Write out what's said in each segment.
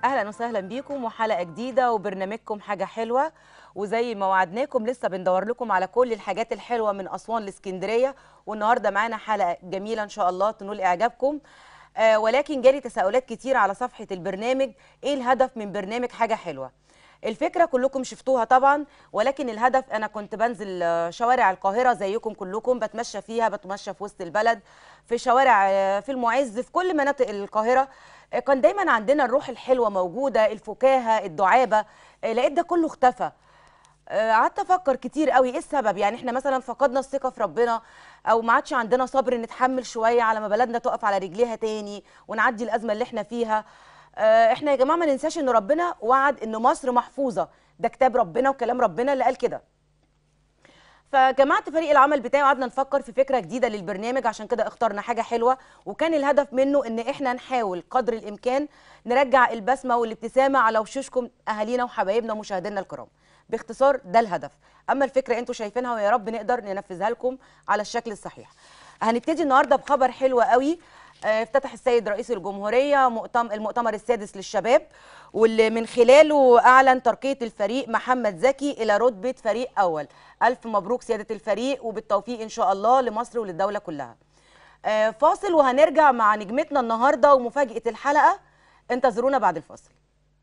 اهلا وسهلا بيكم وحلقه جديده وبرنامجكم حاجه حلوه وزي ما وعدناكم لسه بندور لكم على كل الحاجات الحلوه من اسوان لاسكندريه والنهارده معانا حلقه جميله ان شاء الله تنول اعجابكم آه ولكن جالي تساؤلات كتير على صفحه البرنامج ايه الهدف من برنامج حاجه حلوه الفكره كلكم شفتوها طبعا ولكن الهدف انا كنت بنزل آه، شوارع القاهره زيكم كلكم بتمشى فيها بتمشى في وسط البلد في شوارع آه، في المعز في كل مناطق القاهره آه، كان دايما عندنا الروح الحلوه موجوده الفكاهه الدعابه آه، لقيت ده كله اختفى آه، قعدت افكر كتير قوي ايه السبب يعني احنا مثلا فقدنا الثقه في ربنا او ما عادش عندنا صبر نتحمل شويه على ما بلدنا تقف على رجليها تاني ونعدي الازمه اللي احنا فيها آه، احنا يا جماعه ما ننساش ان ربنا وعد ان مصر محفوظه ده كتاب ربنا وكلام ربنا اللي قال كده فجمعت فريق العمل بتاعي وقعدنا نفكر في فكره جديده للبرنامج عشان كده اخترنا حاجه حلوه وكان الهدف منه ان احنا نحاول قدر الامكان نرجع البسمه والابتسامه على وشوشكم اهالينا وحبايبنا ومشاهدينا الكرام باختصار ده الهدف اما الفكره انتوا شايفينها ويا رب نقدر ننفذها لكم على الشكل الصحيح هنبتدي النهارده بخبر حلو قوي آه، افتتح السيد رئيس الجمهوريه مؤتم- المؤتمر السادس للشباب واللي من خلاله اعلن ترقيه الفريق محمد زكي الى رتبه فريق اول الف مبروك سياده الفريق وبالتوفيق ان شاء الله لمصر وللدوله كلها آه، فاصل وهنرجع مع نجمتنا النهارده ومفاجاه الحلقه انتظرونا بعد الفاصل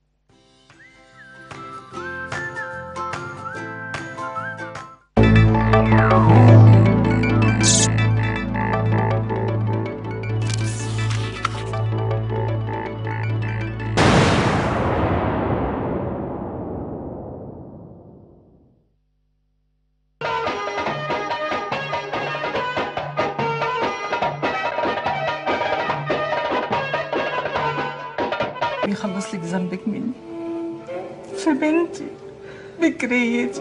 بيخلص لك ذنبك مني في بنتي بكريتي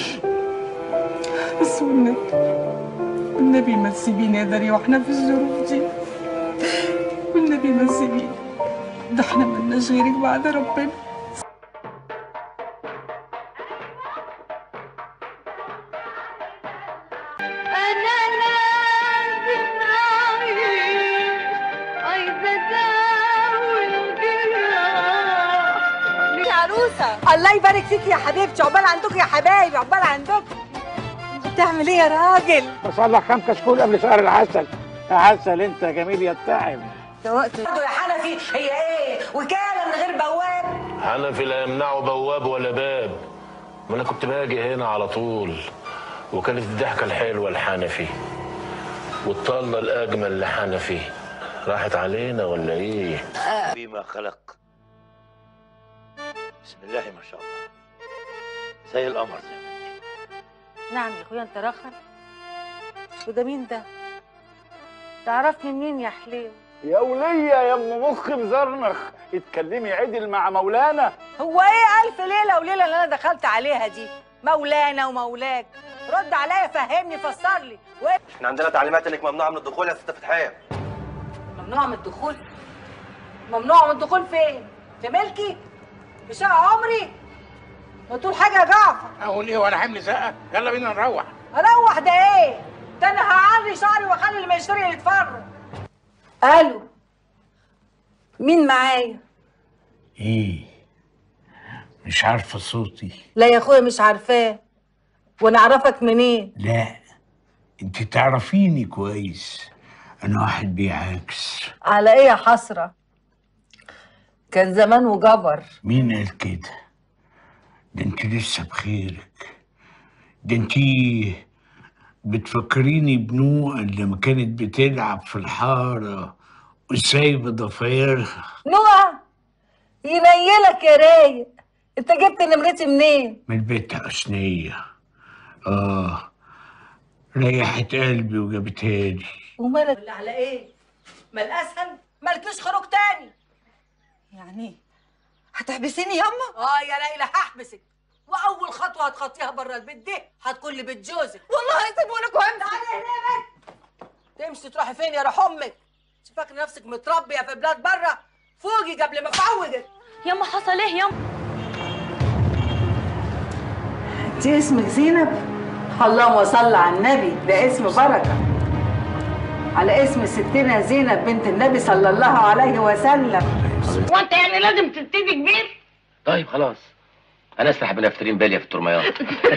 بس والنبي والنبي ما تسيبيني يا داريا واحنا في الظروف دي والنبي ما تسيبيني ده احنا ملناش غيرك بعد ربنا أنا لازم أعيش عايزة أداوي الجراح يا عروسة الله يبارك فيك يا حبيبتي عقبال عندك يا حبايبي عقبال عندك بتعمل ايه يا راجل بصلح كام كشكول قبل شهر العسل يا عسل انت جميل يا التعب يا حنفي هي ايه وكاله من غير بواب حنفي لا يمنعه بواب ولا باب ما انا كنت باجي هنا على طول وكانت الضحكه الحلوه لحنفي والطله الاجمل لحنفي راحت علينا ولا ايه بما خلق بسم الله ما شاء الله زي القمر زي ما انت نعم يا اخويا انت رخر وده مين ده تعرفني منين يا حليو يا ولية يا ام مخ مزرنخ اتكلمي عدل مع مولانا هو ايه الف ليله وليله اللي انا دخلت عليها دي مولانا ومولاك رد عليا فهمني فسر لي وايه احنا عندنا تعليمات انك ممنوعه من الدخول يا ست فتحيه ممنوع من الدخول ممنوع من الدخول فين في ملكي في شقه عمري ما تقول حاجه يا جعفر اقول ايه وانا حمل زقه يلا بينا نروح اروح ده ايه ده انا هعري شعري واخلي اللي ما يشتري يتفرج الو مين معايا ايه مش عارفه صوتي لا يا اخويا مش عارفاه وانا اعرفك منين لا انت تعرفيني كويس انا واحد بيعاكس على ايه يا حسره كان زمان وجبر مين قال كده ده انت لسه بخيرك ده انت بتفكريني بنوء لما كانت بتلعب في الحارة وسايبة ضفايرها نوع ينيلك يا رايق انت جبت نمرتي منين من البيت حسنية اه ريحت قلبي وجابتها لي ومالك ولا على ايه ما الاسهل مالكيش خروج تاني يعني هتحبسيني ياما اه يا ليلى هحبسك واول خطوه هتخطيها بره البيت دي هتكون لبيت جوزك والله يسيبونك وامشي تعالي هنا بس تمشي تروحي فين يا روح امك انت فاكره نفسك متربيه في بلاد بره فوقي قبل ما افوجك ياما حصل ايه ياما انت اسمك زينب اللهم صل على النبي ده اسم بركه على اسم ستنا زينب بنت النبي صلى الله عليه وسلم وانت يعني لازم تبتدي كبير طيب خلاص انا اسرح بنفترين باليه في الترميات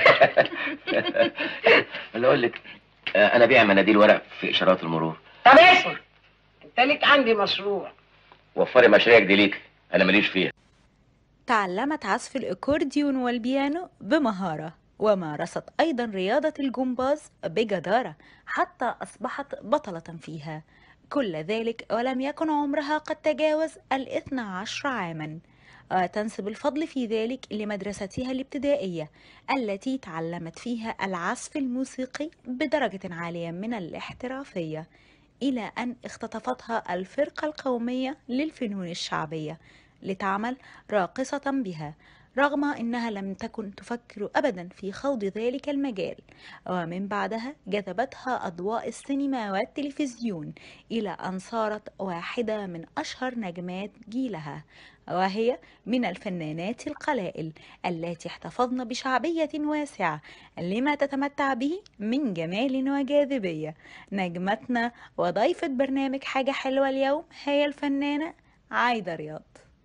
اللي اقول لك آه، انا بيع مناديل ورق في اشارات المرور طب اسمع انت ليك عندي مشروع وفري مشاريعك دي ليك انا ماليش فيها تعلمت عزف الأكورديون والبيانو بمهارة ومارست أيضا رياضة الجمباز بجدارة حتى أصبحت بطلة فيها كل ذلك ولم يكن عمرها قد تجاوز الاثنى عشر عاما وتنسب الفضل في ذلك لمدرستها الابتدائية التي تعلمت فيها العزف الموسيقي بدرجة عالية من الاحترافية إلى أن اختطفتها الفرقة القومية للفنون الشعبية لتعمل راقصة بها رغم أنها لم تكن تفكر أبدا في خوض ذلك المجال ومن بعدها جذبتها أضواء السينما والتلفزيون إلى أن صارت واحدة من أشهر نجمات جيلها وهي من الفنانات القلائل التي احتفظن بشعبية واسعة لما تتمتع به من جمال وجاذبية نجمتنا وضيفة برنامج حاجة حلوة اليوم هي الفنانة عايدة رياض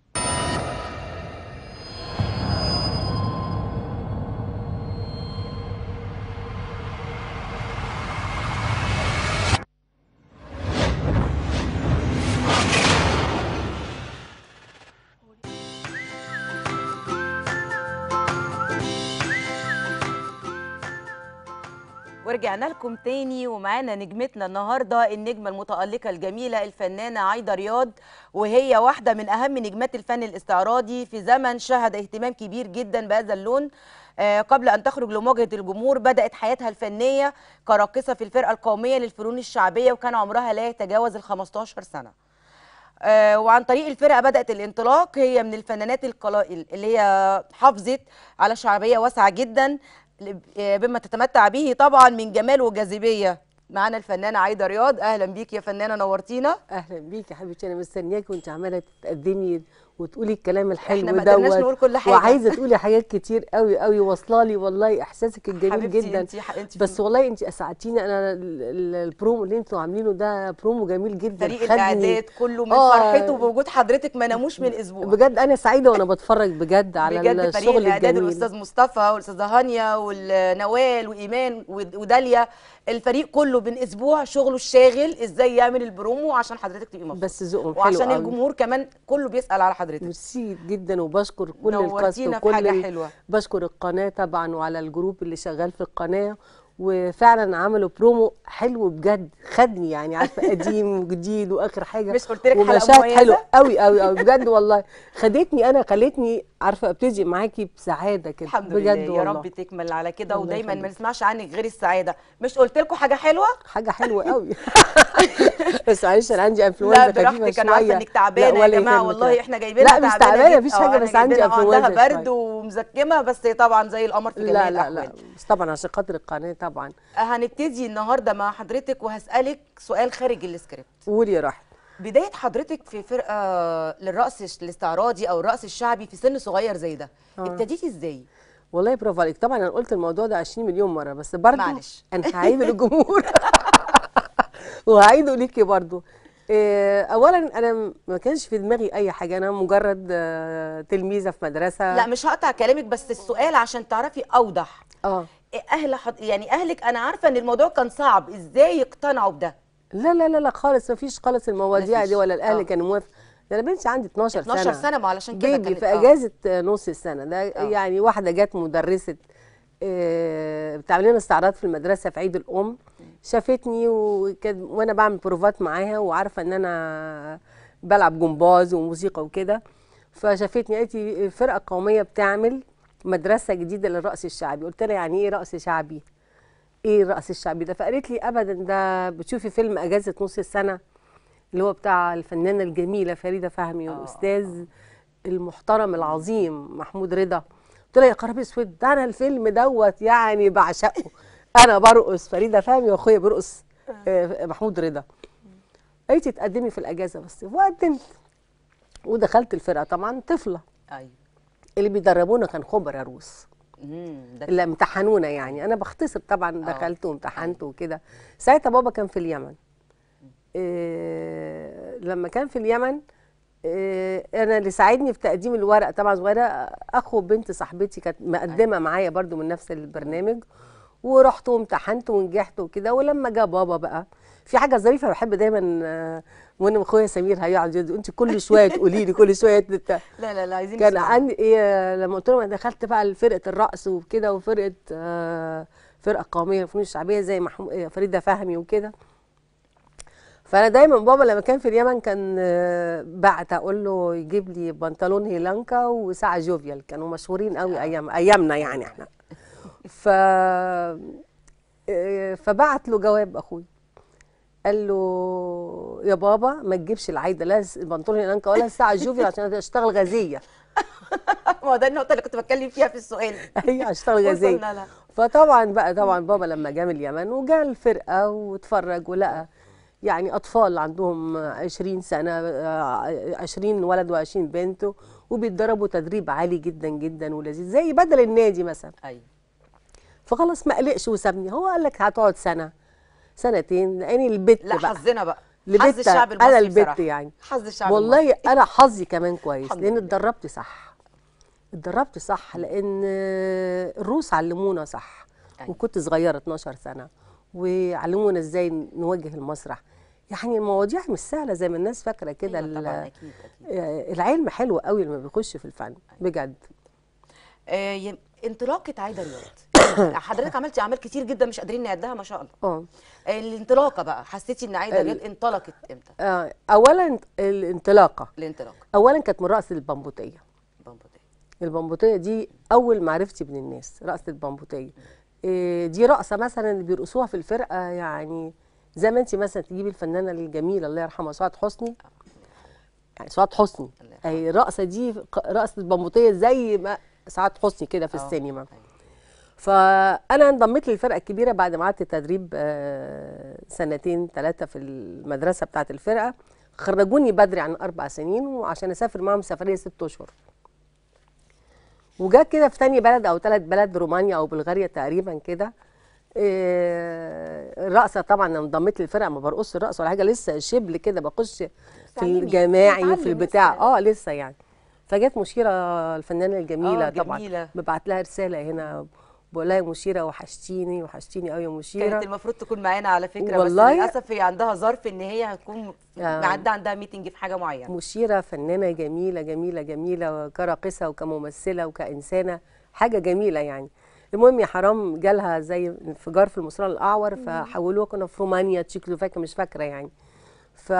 ورجعنا لكم تاني ومعانا نجمتنا النهارده النجمه المتالقه الجميله الفنانه عايده رياض وهي واحده من اهم نجمات الفن الاستعراضي في زمن شهد اهتمام كبير جدا بهذا اللون آه، قبل ان تخرج لمواجهه الجمهور بدات حياتها الفنيه كراقصه في الفرقه القوميه للفنون الشعبيه وكان عمرها لا يتجاوز ال 15 سنه آه، وعن طريق الفرقه بدات الانطلاق هي من الفنانات القلائل اللي هي حافظت على شعبيه واسعه جدا آه، بما تتمتع به طبعا من جمال وجاذبيه معانا الفنانه عايده رياض اهلا بيك يا فنانه نورتينا اهلا بيك يا حبيبتي انا مستنياكي وانت عماله تقدمي وتقولي الكلام الحلو إحنا ما قدرناش نقول كل حاجة. وعايزه تقولي حاجات كتير قوي قوي واصله لي والله احساسك الجميل حبيبتي جدا انتي ح- انتي بس والله انت اسعدتيني انا ال- ال- البرومو اللي انتوا عاملينه ده برومو جميل جدا فريق خدني- الاعداد كله من آه، فرحته بوجود حضرتك ما ناموش من اسبوع بجد انا سعيده وانا بتفرج بجد على بجد فريق الشغل الاعداد الجميل الاستاذ مصطفى والاستاذه هانيا والنوال وايمان ود- وداليا الفريق كله من اسبوع شغله الشاغل ازاي يعمل البرومو عشان حضرتك تبقي مبسوطه بس ذوقهم حلو وعشان قوي. الجمهور كمان كله بيسال على حضرتك ميرسي جدا وبشكر كل الكاست نورتينا في وكل حاجة ال- حلوة. بشكر القناه طبعا وعلى الجروب اللي شغال في القناه وفعلا عملوا برومو حلو بجد خدني يعني عارفه قديم وجديد واخر حاجه مش قلت لك حلقة ومشاهد مميزة؟ حلو قوي قوي قوي بجد والله خدتني انا خلتني عارفه ابتدي معاكي بسعاده كده الحمد بجد لله يا والله رب تكمل على كده الله ودايما ما يخليك. نسمعش عنك غير السعاده مش قلت لكم حاجه حلوه حاجه حلوه قوي بس معلش انا عندي انفلونزا لا خفيفه براحتك انا عارفه شوية. انك لا تعبانه يا ولا جماعه يهمك. والله احنا جايبينها لا مش تعبانة تعبانه جدا. مفيش آه، حاجه احنا بس عندي جايبينها عندها انفلونزا برد شوية. ومزكمه بس طبعا زي القمر في جميع لا لا لا الاحوال بس طبعا عشان خاطر القناه طبعا هنبتدي النهارده مع حضرتك وهسالك سؤال خارج السكريبت قولي يا راحت بدايه حضرتك في فرقه للرقص الاستعراضي او الرقص الشعبي في سن صغير زي ده آه. ابتديتي ازاي والله برافو عليك طبعا انا قلت الموضوع ده 20 مليون مره بس برضه معلش. انا هعيده للجمهور وهعيده ليكي برضه إيه، اولا انا ما كانش في دماغي اي حاجه انا مجرد آه، تلميذه في مدرسه لا مش هقطع كلامك بس السؤال عشان تعرفي اوضح اه إيه اهل حض... يعني اهلك انا عارفه ان الموضوع كان صعب ازاي يقتنعوا بده لا لا لا لا خالص ما فيش خالص المواضيع مفيش. دي ولا الاهل آه. كانوا موافق ده انا بنتي عندي 12 سنه 12 سنه ما علشان كده بيبي كانت في آه. اجازه آه، نص السنه ده آه. يعني واحده جت مدرسه آه، بتعمل لنا استعراض في المدرسه في عيد الام شافتني وكان وانا بعمل بروفات معاها وعارفه ان انا بلعب جمباز وموسيقى وكده فشافتني قالت لي فرقه قوميه بتعمل مدرسه جديده للرقص الشعبي قلت لها يعني ايه رقص شعبي ايه الرقص الشعبي ده فقالت لي ابدا ده بتشوفي فيلم اجازه نص السنه اللي هو بتاع الفنانه الجميله فريده فهمي والاستاذ المحترم العظيم محمود رضا قلت لها يا خراب اسود ده انا الفيلم دوت يعني بعشقه انا برقص فريده فهمي واخويا بيرقص آه، محمود رضا قالت لي تقدمي في الاجازه بس وقدمت ودخلت الفرقه طبعا طفله ايوه اللي بيدربونا كان خبراء روس امم ده اللي امتحنونا يعني انا بختصر طبعا دخلت وامتحنت وكده ساعتها بابا كان في اليمن إيه لما كان في اليمن آه، انا اللي ساعدني في تقديم الورق طبعا صغيره اخو بنت صاحبتي كانت مقدمه معايا برضو من نفس البرنامج ورحت وامتحنت ونجحت وكده ولما جه بابا بقى في حاجه ظريفه بحب دايما آه، وانا اخويا سمير هيقعد يقول انت كل شويه تقولي لي كل شويه تت... لا لا لا عايزين كان نسمع. عندي ايه لما قلت لهم انا دخلت بقى فرقه الرقص وكده وفرقه آه، فرقه قوميه الفنون الشعبيه زي محمود آه، فريده فهمي وكده فانا دايما بابا لما كان في اليمن كان آه، بعت اقول له يجيب لي بنطلون هيلانكا وساعه جوفيال كانوا مشهورين قوي ايام ايامنا يعني احنا ف آه، فبعت له جواب اخوي قال له يا بابا ما تجيبش العايده لا البنطلون هيلانكا ولا الساعه جوفيال عشان اشتغل غازيه ما هو ده النقطه اللي كنت بتكلم فيها في السؤال هي هشتغل غازيه وصلنا لها. فطبعا بقى طبعا بابا لما جه من اليمن وجا الفرقه واتفرج ولقى يعني اطفال عندهم 20 سنه آه، 20 ولد و20 بنت وبيتدربوا تدريب عالي جدا جدا ولذيذ زي بدل النادي مثلا ايوه فخلاص ما قلقش وسابني هو قال لك هتقعد سنه سنتين لاني البت لا بقى حظنا بقى لبت حظ الشعب انا المصري البت بصراحة. يعني حظ الشعب والله المصري. انا حظي كمان كويس الحمد لان لله. اتدربت صح اتدربت صح لان الروس علمونا صح وكنت صغيره 12 سنه وعلمونا ازاي نوجه المسرح يعني المواضيع مش سهله زي ما الناس فاكره كده أيوة ال- طبعا اكيد اكيد آه، العلم حلو قوي لما بيخش في الفن بجد آه ي- انطلاقه عايده رياض حضرتك عملتي اعمال كتير جدا مش قادرين نعدها ما شاء الله اه آه، الانطلاقه بقى حسيتي ان عايده ال- رياض انطلقت امتى آه، اولا الانطلاقه الانطلاقه اولا كانت من رقص البمبوطيه بمبوطية. البمبوطيه دي اول معرفتي من الناس رقصه البمبوطيه إيه دي رقصه مثلا اللي بيرقصوها في الفرقه يعني زي ما انت مثلا تجيبي الفنانه الجميله الله يرحمها سعاد حسني يعني سعاد حسني اي الرقصه دي ق- رقصه البمبوطيه زي ما سعاد حسني كده في آه، السينما فانا انضميت للفرقه الكبيره بعد ما قعدت تدريب آه، سنتين ثلاثه في المدرسه بتاعه الفرقه خرجوني بدري عن اربع سنين وعشان اسافر معاهم سفريه ست اشهر وجا كده في تاني بلد او ثلاث بلد رومانيا او بلغاريا تقريبا كده إيه، الرقصه طبعا انا انضميت للفرقه ما برقصش الرقص ولا حاجه لسه شبل كده بخش في بتتعلمي، الجماعي وفي بتتعلم البتاع لسه. اه لسه يعني فجت مشيره الفنانه الجميله آه، طبعا جميلة. ببعت لها رساله هنا بقول لها يا مشيره وحشتيني وحشتيني قوي يا مشيره كانت المفروض تكون معانا على فكره والله. بس للاسف هي عندها ظرف ان هي هتكون آه. معدة عندها ميتنج في حاجه معينه مشيرة فنانة جميلة جميلة جميلة كراقصة وكممثلة وكإنسانة حاجة جميلة يعني المهم يا حرام جالها زي انفجار في المصران الأعور فحولوها كنا في رومانيا تشيكوسلوفاكيا مش فاكرة يعني ف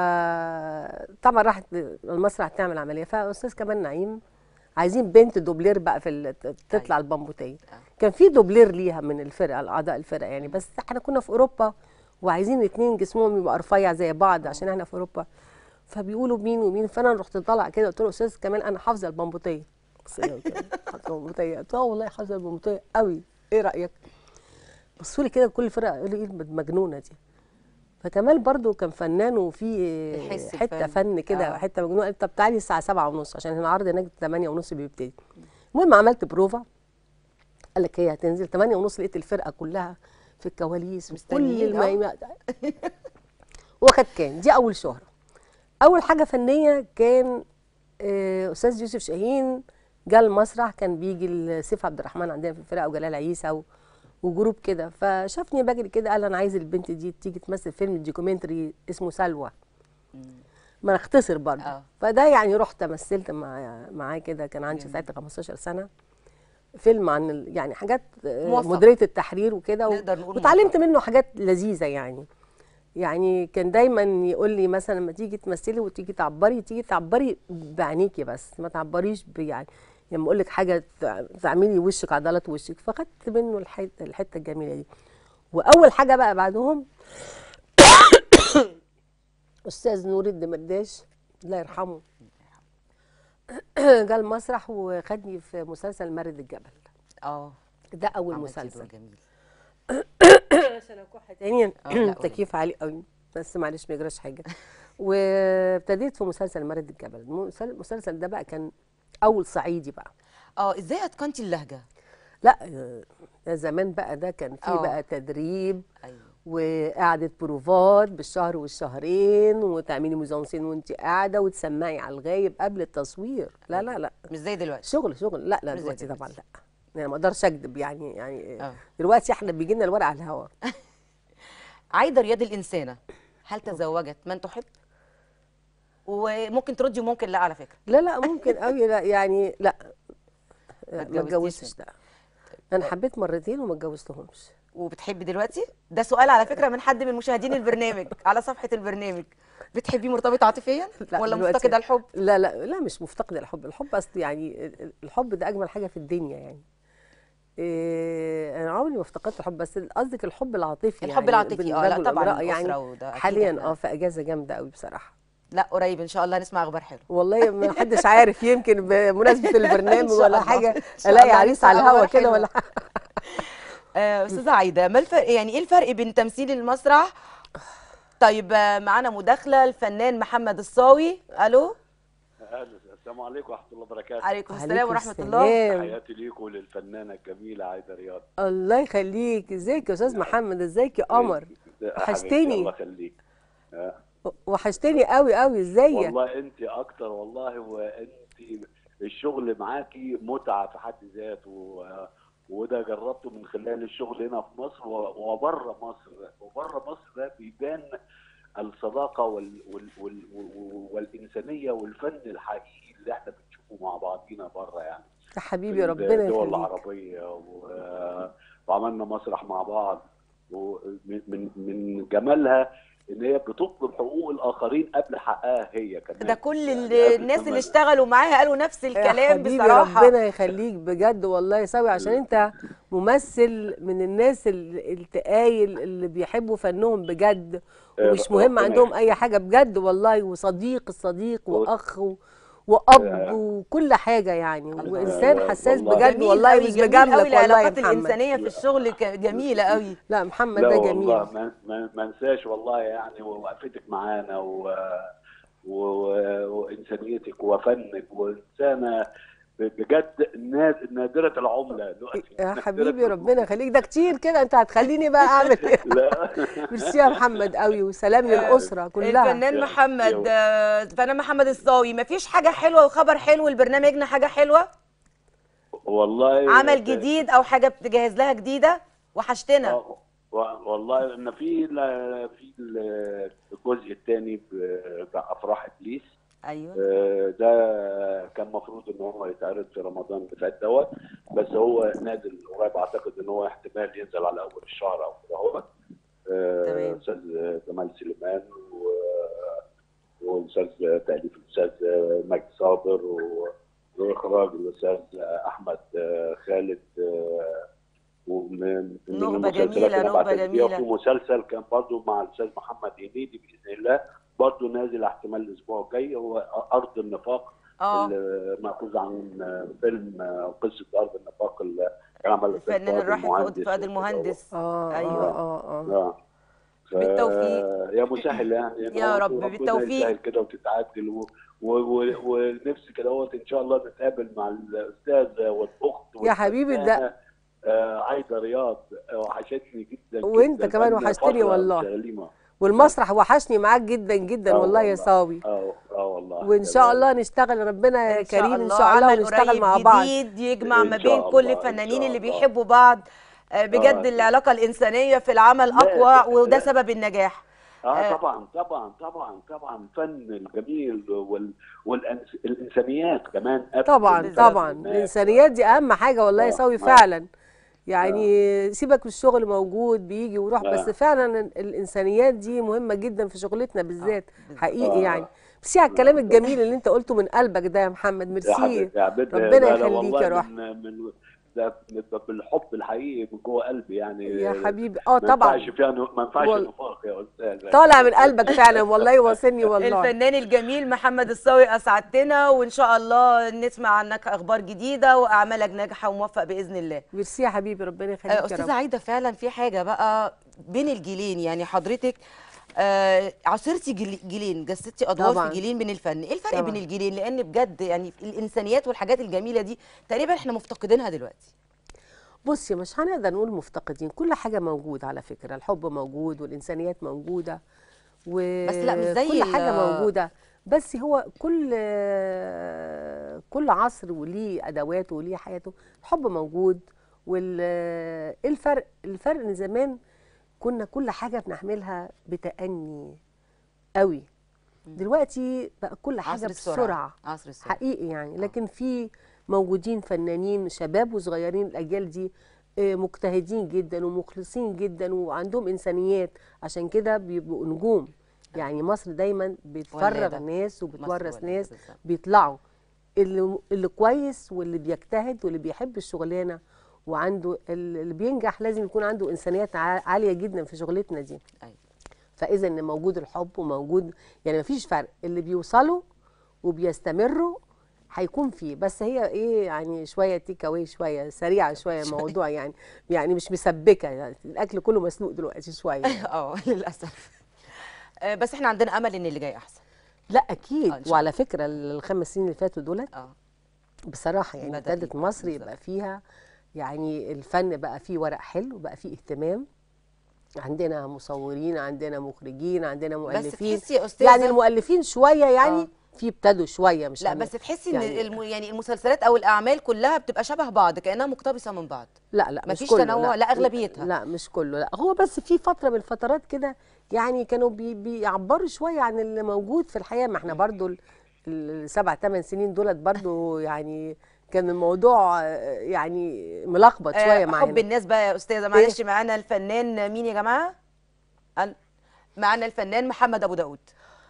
طبعا راحت المسرح تعمل عملية فأستاذ كمال نعيم عايزين بنت دوبلير بقى في ال- تطلع البمبوتية كان في دوبلير ليها من الفرقة أعضاء الفرقة يعني بس احنا كنا في أوروبا وعايزين اتنين جسمهم يبقى رفيع زي بعض عشان احنا في أوروبا فبيقولوا مين ومين فانا رحت طالعه كده قلت له استاذ كمان انا حافظه البمبوطيه بص لي قلت له، حافظه البمبوطيه قلت له آه والله حافظه البمبوطيه قوي ايه رايك بصوا لي كده كل فرقه قالوا ايه المجنونه دي فكمال برضو كان فنان وفي بيحس حته الفن. فن كده آه. حته مجنونه قال طب تعالي الساعه سبعة ونص عشان هنا العرض هناك 8 ونص بيبتدي المهم عملت بروفا قال لك هي هتنزل 8 ونص لقيت الفرقه كلها في الكواليس وكل مستنيين، الم... وكانت كان دي اول شهره اول حاجه فنيه كان آه، استاذ يوسف شاهين جه المسرح كان بيجي سيف عبد الرحمن عندنا في الفرقه وجلال عيسى و... وجروب كده فشافني بجري كده قال انا عايز البنت دي تيجي تمثل فيلم دوكيومنتري اسمه سلوى ما نختصر برضه آه. فده يعني رحت مثلت مع معاه كده كان عندي ساعتها 15 سنه فيلم عن ال- يعني حاجات آه، موفق. مديريه التحرير وكده و- نقدر نقول وتعلمت منه حاجات لذيذه يعني يعني كان دايما يقول لي مثلا لما تيجي تمثلي وتيجي تعبري تيجي تعبري بعينيكي بس ما تعبريش ب- يعني لما اقول لك حاجه تع- تعملي وشك عضلات وشك فخدت منه الحته الحته الجميله دي واول حاجه بقى بعدهم استاذ نور الدمرداش الله يرحمه جه المسرح وخدني في مسلسل مرد الجبل اه ده اول عملتي مسلسل دور جميل عشان اكح تاني آه، لا، قولي. تكييف عالي قوي بس معلش ما يجراش حاجه وابتديت في مسلسل مرد الجبل المسل- المسلسل ده بقى كان اول صعيدي بقى اه ازاي اتقنتي اللهجه لا آه، ده زمان بقى ده كان فيه آه. بقى تدريب ايوه وقعدة بروفات بالشهر والشهرين وتعملي ميزانسين وانت قاعده وتسمعي على الغايب قبل التصوير لا لا لا مش زي دلوقتي شغل شغل لا لا مش زي دلوقتي طبعا دلوقتي. لا يعني ما اقدرش اكذب يعني يعني آه. دلوقتي احنا بيجي لنا الورق على الهواء عايده رياض الانسانه هل تزوجت من تحب وممكن تردي وممكن لا على فكره لا لا ممكن قوي لا يعني لا ما اتجوزتيش اتجوزتش لا انا حبيت مرتين وما اتجوزتهمش وبتحبي دلوقتي ده سؤال على فكره من حد من مشاهدين البرنامج على صفحه البرنامج بتحبيه مرتبط عاطفيا لا ولا دلوقتي- مفتقده الحب لا لا لا مش مفتقده الحب الحب اصل يعني ال- ال- الحب ده اجمل حاجه في الدنيا يعني إيه انا عمري ما افتقدت الحب بس قصدك الحب العاطفي الحب يعني العاطفي، بين آه، لا الرجل طبعاً والمرأة الأسرة يعني وده أكيد حاليا إحنا- اه في اجازه جامده قوي بصراحه لا قريب ان شاء الله هنسمع اخبار حلوه والله ما حدش عارف يمكن بمناسبه البرنامج إن شاء ولا الله. حاجه إن شاء الاقي الله عريس هنسمع على أخبار الهوا كده حلوة. ولا آه، استاذه عايده ما الفرق يعني ايه الفرق بين تمثيل المسرح طيب آه، معانا مداخله الفنان محمد الصاوي الو السلام عليكم ورحمه الله وبركاته عليكم السلام عليكم ورحمه السلام. الله تحياتي ليكم وللفنانه الجميله عايده رياض الله يخليك ازيك يا استاذ محمد ازيك يا قمر حبيبتي، وحشتني. الله يخليك آه. وحشتني قوي قوي ازيك والله انت اكتر والله وانت الشغل معاكي متعه في حد ذاته و- وده جربته من خلال الشغل هنا في مصر و- وبره مصر وبره مصر ده بيبان الصداقه وال وال وال وال والانسانيه والفن الحقيقي اللي احنا بنشوفه مع بعضينا بره يعني يا حبيبي ربنا الدول يخليك العربية و- وعملنا مسرح مع بعض ومن من من جمالها ان هي بتطلب حقوق الاخرين قبل حقها هي كمان ده كل يعني ال- قبل الناس كمان. اللي اشتغلوا معاها قالوا نفس يا الكلام حبيبي بصراحه ربنا يخليك بجد والله يساوي عشان انت ممثل من الناس ال- التقايل اللي بيحبوا فنهم بجد آه، ومش مهم ربنا عندهم يخليك. اي حاجه بجد والله وصديق الصديق و- واخ و- واب آه. وكل حاجه يعني آه، وانسان حساس والله. بجد جميل والله قوي مش جميل بجاملك قوي والله يا العلاقات محمد الانسانيه في الشغل ك- جميله قوي لا محمد لا ده والله جميل ما ما ما انساش والله يعني ووقفتك معانا و و وانسانيتك وفنك وانسانه بجد ناد- نادره العمله دلوقتي يا حبيبي ربنا يخليك ده كتير كده انت هتخليني بقى اعمل ايه لا ميرسي يا محمد قوي وسلام للاسره كلها الفنان يا- محمد يا- آه، الفنان محمد الصاوي مفيش حاجه حلوه وخبر حلو لبرنامجنا حاجه حلوه والله عمل جديد او حاجه بتجهز لها جديده وحشتنا آه، و- والله ان في ال- في ال- الجزء الثاني بتاع افراح ابليس ايوه آه، ده كان المفروض ان هو يتعرض في رمضان اللي فات دوت بس هو نازل قريب اعتقد ان هو احتمال ينزل على اول الشهر او كده هو تمام. استاذ جمال سليمان و- واستاذ تاليف الاستاذ مجدي صابر و- واخراج الاستاذ احمد خالد آه، ومن من نخبة المسلسلات جميلة، اللي نخبة بعتز بيها. جميلة. وفي مسلسل كان برضه مع الاستاذ محمد هنيدي باذن الله برضه نازل احتمال الاسبوع الجاي هو ارض النفاق اه اللي مأخوذ عن فيلم قصه ارض النفاق اللي عمل الفنان الراحل فؤاد المهندس اه أيوة. اه اه اه اه ف- بالتوفيق. يا مسهل يعني يا رب، ربنا بالتوفيق. يسهل كده وتتعدل و- و- و- ونفسي كده هو ان شاء الله نتقابل مع الاستاذ والاخت يا حبيبي ده- والفنانة، آه عايده رياض آه، وحشتني جدا وانت جداً. كمان فنانة وحشتني فاضلة والله. سليمة. والمسرح وحشني معاك جدا جدا آه والله يا صاوي اه اه والله وان شاء الله نشتغل ربنا إن شاء كريم ان الله شاء الله عمل ونشتغل قريب مع بعض جديد يجمع إن ما شاء بين كل الله، إن الفنانين شاء اللي الله. بيحبوا بعض آه، بجد آه. العلاقه الانسانيه في العمل لا، اقوى وده لا. سبب النجاح اه طبعا طبعا طبعا طبعا الفن الجميل وال والانسانيات كمان قبل طبعا الفن طبعا والناس. الانسانيات دي اهم حاجه والله آه، يساوي آه. فعلا يعني سيبك من الشغل موجود بيجي ويروح آه. بس فعلا ال- الانسانيات دي مهمه جدا في شغلتنا بالذات حقيقي آه. يعني ميرسي على الكلام الجميل اللي انت قلته من قلبك ده يا محمد يا ميرسي حبيبي يا حبيبي ربنا لا، لا، يخليك والله يا روح من من ده بالحب الحقيقي من جوه قلبي يعني يا حبيبي اه ما طبعا ينفعش فيها ما ينفعش وال- نفاق يا استاذ طالع من قلبك فعلا والله يواصلني والله الفنان الجميل محمد الصاوي اسعدتنا وان شاء الله نسمع عنك اخبار جديده واعمالك ناجحه وموفق باذن الله ميرسي يا حبيبي ربنا يخليك آه، يا استاذه رب عايده فعلا في حاجه بقى بين الجيلين يعني حضرتك آه عاصرتي جيل- جيلين جسدتي ادوار طبعاً. في جيلين من الفن ايه الفرق طبعاً. بين الجيلين لان بجد يعني الانسانيات والحاجات الجميله دي تقريبا احنا مفتقدينها دلوقتي بصي مش هنقدر نقول مفتقدين كل حاجه موجود على فكره الحب موجود والانسانيات موجوده و بس لا مش زي كل حاجه ال- موجوده بس هو كل كل عصر وليه ادواته وليه حياته الحب موجود وال ايه الفرق الفرق ان زمان كنا كل حاجه بنعملها بتأني قوي دلوقتي بقى كل حاجه عصر السرعة. بسرعه عصر السرعة. حقيقي يعني لكن في موجودين فنانين شباب وصغيرين الاجيال دي آه، مجتهدين جدا ومخلصين جدا وعندهم انسانيات عشان كده بيبقوا نجوم يعني مصر دايما بتفرغ ولادة. ناس مصر وبتورث ولادة ناس بالظبط. بيطلعوا اللي اللي كويس واللي بيجتهد واللي بيحب الشغلانه وعنده اللي بينجح لازم يكون عنده انسانيات عا- عاليه جدا في شغلتنا دي أيوة. فاذا ان موجود الحب وموجود يعني مفيش فرق اللي بيوصلوا وبيستمروا هيكون فيه بس هي ايه يعني شويه تيك اواي شويه سريعه شويه الموضوع يعني يعني مش مسبكه يعني الاكل كله مسلوق دلوقتي شويه اه للاسف آه، بس احنا عندنا امل ان اللي جاي احسن لا اكيد آه، إن شاء وعلى فكره الخمس سنين اللي فاتوا دولت اه بصراحه يعني بدأت ابتدت يبقى مصر يبقى فيها يعني الفن بقى فيه ورق حلو بقى فيه اهتمام عندنا مصورين عندنا مخرجين عندنا مؤلفين تحسي يا أستاذة- يعني المؤلفين شويه يعني آه. في ابتدوا شويه مش لا هن- بس تحسي ان يعني الم... يعني المسلسلات او الاعمال كلها بتبقى شبه بعض كانها مقتبسه من بعض لا لا مفيش مش كله تنوع لا اغلبيتها لا مش كله لا هو بس في فتره من الفترات كده يعني كانوا بي بيعبروا شويه عن اللي موجود في الحياه ما احنا برضو ال- السبع ثمان سنين دولت برضو يعني كان الموضوع آه، يعني ملخبط شويه آه، معانا حب الناس بقى يا استاذه معلش معانا الفنان مين يا جماعه أن- معانا الفنان محمد ابو داود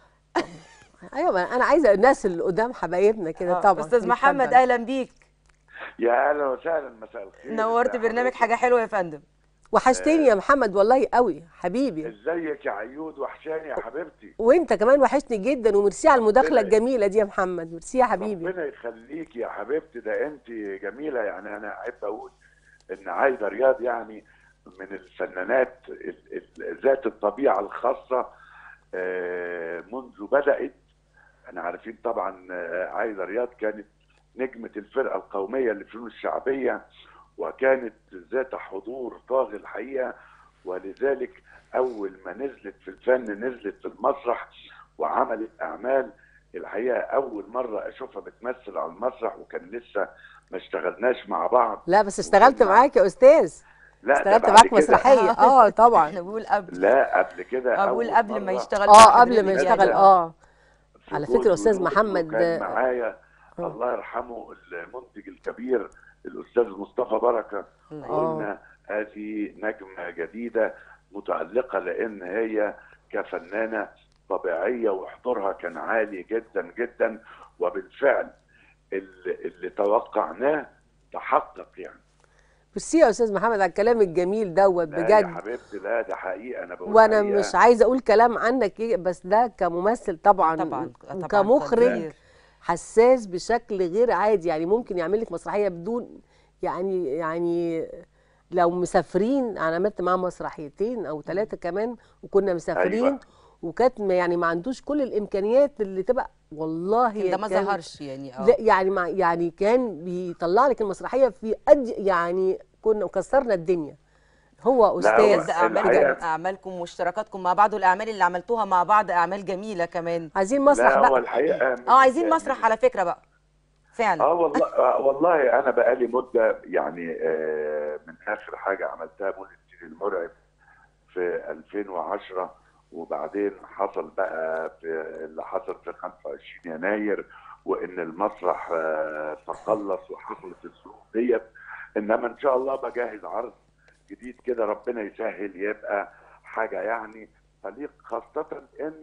ايوه ما انا عايزه الناس اللي قدام حبايبنا كده آه، طبعا استاذ محمد اتفضل. اهلا بيك يا اهلا وسهلا مساء الخير نورت ازي برنامج حضرتك؟ حاجه حلوه يا فندم وحشتني يا محمد والله قوي حبيبي ازيك يا عيود وحشاني يا حبيبتي وانت كمان وحشني جدا وميرسي على المداخله ربنا- الجميله دي يا محمد ميرسي يا حبيبي ربنا يخليك يا حبيبتي ده انت جميله يعني انا احب اقول ان عايده رياض يعني من الفنانات ال- ال- ذات الطبيعه الخاصه آه، منذ بدات احنا عارفين طبعا آه، عايده رياض كانت نجمه الفرقه القوميه للفنون الشعبيه وكانت ذات حضور طاغي الحقيقه ولذلك اول ما نزلت في الفن نزلت في المسرح وعملت اعمال الحقيقه اول مره اشوفها بتمثل على المسرح وكان لسه ما اشتغلناش مع بعض لا بس اشتغلت معاك يا استاذ لا ده اشتغلت بعد معاك كده. مسرحيه اه طبعا احنا بقول قبل لا قبل كده بقول أول قبل ما مرة يشتغل اه معاك قبل ما برنامج يشتغل يعني. اه في على جوز فكره استاذ ونور محمد وكان آه، معايا الله يرحمه المنتج الكبير الاستاذ مصطفى بركه الله قلنا هذه نجمه جديده متالقه لان هي كفنانه طبيعيه وحضورها كان عالي جدا جدا وبالفعل اللي, اللي توقعناه تحقق يعني ميرسي يا استاذ محمد على الكلام الجميل دوت لا يا بجد حبيبتي لا ده حقيقه انا بقول وانا حقيقة. مش عايزه اقول كلام عنك إيه، بس ده كممثل طبعا طبعا طبعا وكمخرج قدير. حساس بشكل غير عادي يعني ممكن يعمل لك مسرحيه بدون يعني يعني لو مسافرين انا عملت معاه مسرحيتين او ثلاثه كمان وكنا مسافرين أيوة. وكانت ما- يعني ما عندوش كل الامكانيات اللي تبقى والله ده ما كان- ظهرش يعني اه لا يعني مع يعني كان بيطلع لك المسرحيه في قد يعني كنا كسرنا الدنيا هو هو استاذ بس اعمال الحقيقة- اعمالكم واشتراكاتكم مع بعض والاعمال اللي عملتوها مع بعض اعمال جميله كمان عايزين مسرح لا هو بقى الحقيقه اه عايزين مسرح على فكره بقى فعلا اه والله آه والله انا بقالي مده يعني آه من اخر حاجه عملتها مولد الدين المرعب في 2010 وبعدين حصل بقى في اللي حصل في 25 يناير وان المسرح آه تقلص وحصلت الظروف ديت انما ان شاء الله بجهز عرض جديد كده ربنا يسهل يبقى حاجه يعني تليق خاصه ان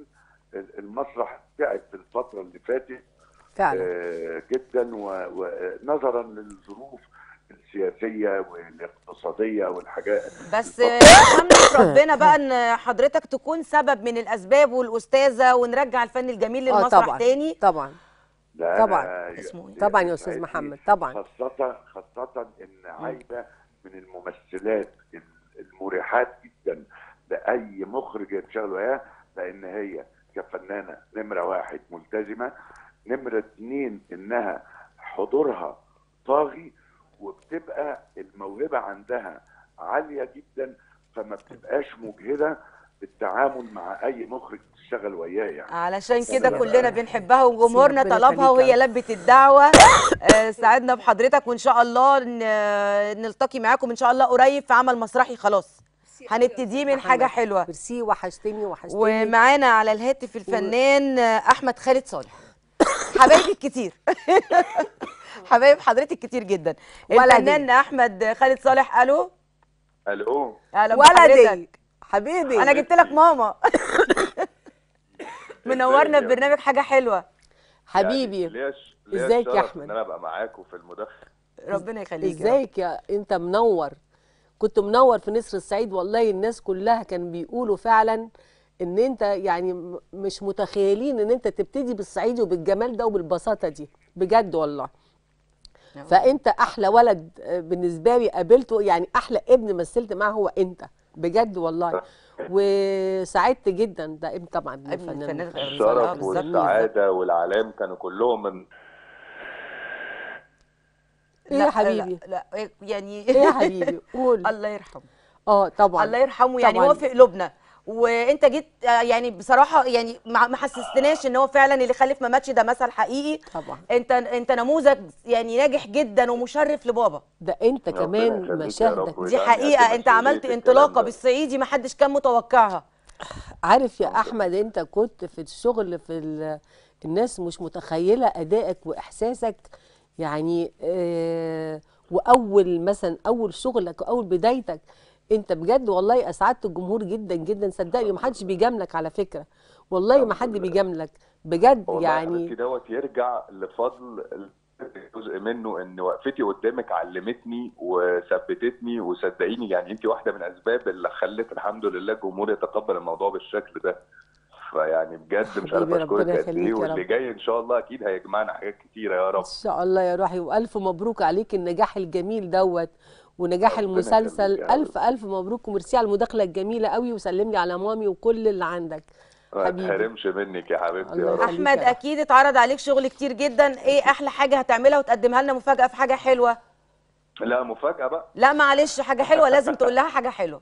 المسرح تعب في الفتره اللي فاتت فعلا آه، جدا و- ونظرا للظروف السياسيه والاقتصاديه والحاجات بس نحمد ربنا بقى ان حضرتك تكون سبب من الاسباب والاستاذه ونرجع الفن الجميل اه للمسرح طبعا تاني طبعا لا طبعا. أنا اسمه إيه؟ طبعا يا استاذ يعني محمد طبعا خاصة خاصة إن عايدة من الممثلات المريحات جدا لأي مخرج يشتغل وياه لأن هي كفنانة نمرة واحد ملتزمة نمرة اتنين إنها حضورها طاغي وبتبقى الموهبه عندها عاليه جدا فما بتبقاش مجهده بالتعامل مع اي مخرج تشتغل وياه يعني علشان كده سلام. كلنا بنحبها وجمهورنا ربنا طلبها يخليك وهي يا لبت الدعوه آه، سعدنا بحضرتك وان شاء الله ن- نلتقي معاكم ان شاء الله قريب في عمل مسرحي خلاص هنبتديه من حاجه محمد. حلوه ميرسي وحشتني وحشتني ومعانا على الهاتف الفنان آه، احمد خالد صالح حبايبي الكتير حبايب حضرتك كتير جدا ولدي. الفنان احمد خالد صالح الو الو اهلا بحضرتك ولدي حبيبي انا جبت لك ماما منورنا ببرنامج حاجه حلوه حبيبي يعني ليش ليش ازيك يا شرف أحمد؟ ان انا ابقى معاكم في المداخله ربنا يخليك يا رب. ازيك يا انت منور كنت منور في نسر الصعيد والله الناس كلها كان بيقولوا فعلا ان انت يعني م- مش متخيلين ان انت تبتدي بالصعيد وبالجمال ده وبالبساطه دي بجد والله فانت احلى ولد آه، بالنسبه لي قابلته يعني احلى ابن مثلت معاه هو انت بجد والله وسعدت جدا ده ابن طبعا ابن الفنان الشرف والسعاده والعلام كانوا كلهم من ايه يا حبيبي لا, لا يعني ايه يا حبيبي قول الله يرحمه اه طبعا الله يرحمه يعني طبعاً. هو في قلوبنا وانت جيت آه، يعني بصراحه يعني ما ما حسستناش ان هو فعلا اللي خلف ما ماتش ده مثل حقيقي طبعا انت انت نموذج يعني ناجح جدا ومشرف لبابا ده انت ربنا كمان يخليك يا رب مشاهدك دي ويجعلني حقيقه قد انت عملت مسؤولية انطلاقه الكلام ده. بالصعيدي ما حدش كان متوقعها عارف يا احمد انت كنت في الشغل في ال- الناس مش متخيله ادائك واحساسك يعني آه واول مثلا اول شغلك واول بدايتك انت بجد والله اسعدت الجمهور جدا جدا صدقني ما حدش بيجاملك على فكره والله ما حد بيجاملك بجد والله يا يعني حبيبتي دوت يرجع لفضل جزء منه ان وقفتي قدامك علمتني وثبتتني وصدقيني يعني انت واحده من اسباب اللي خلت الحمد لله الجمهور يتقبل الموضوع بالشكل ده فيعني بجد مش عارف حبيبي اشكرك ربنا قد يخليك ايه يا واللي رب. جاي ان شاء الله اكيد هيجمعنا حاجات كتيره يا رب ان شاء الله يا روحي والف مبروك عليك النجاح الجميل دوت ونجاح ربنا المسلسل يخليك يا الف الف مبروك وميرسي على المداخله الجميله قوي وسلم لي على مامي وكل اللي عندك ما حبيبي. تحرمش منك يا حبيبتي الله يا رب يخليك. احمد اكيد اتعرض عليك شغل كتير جدا ايه احلى حاجه هتعملها وتقدمها لنا مفاجاه في حاجه حلوه لا مفاجاه بقى لا معلش حاجه حلوه لازم تقول لها حاجه حلوه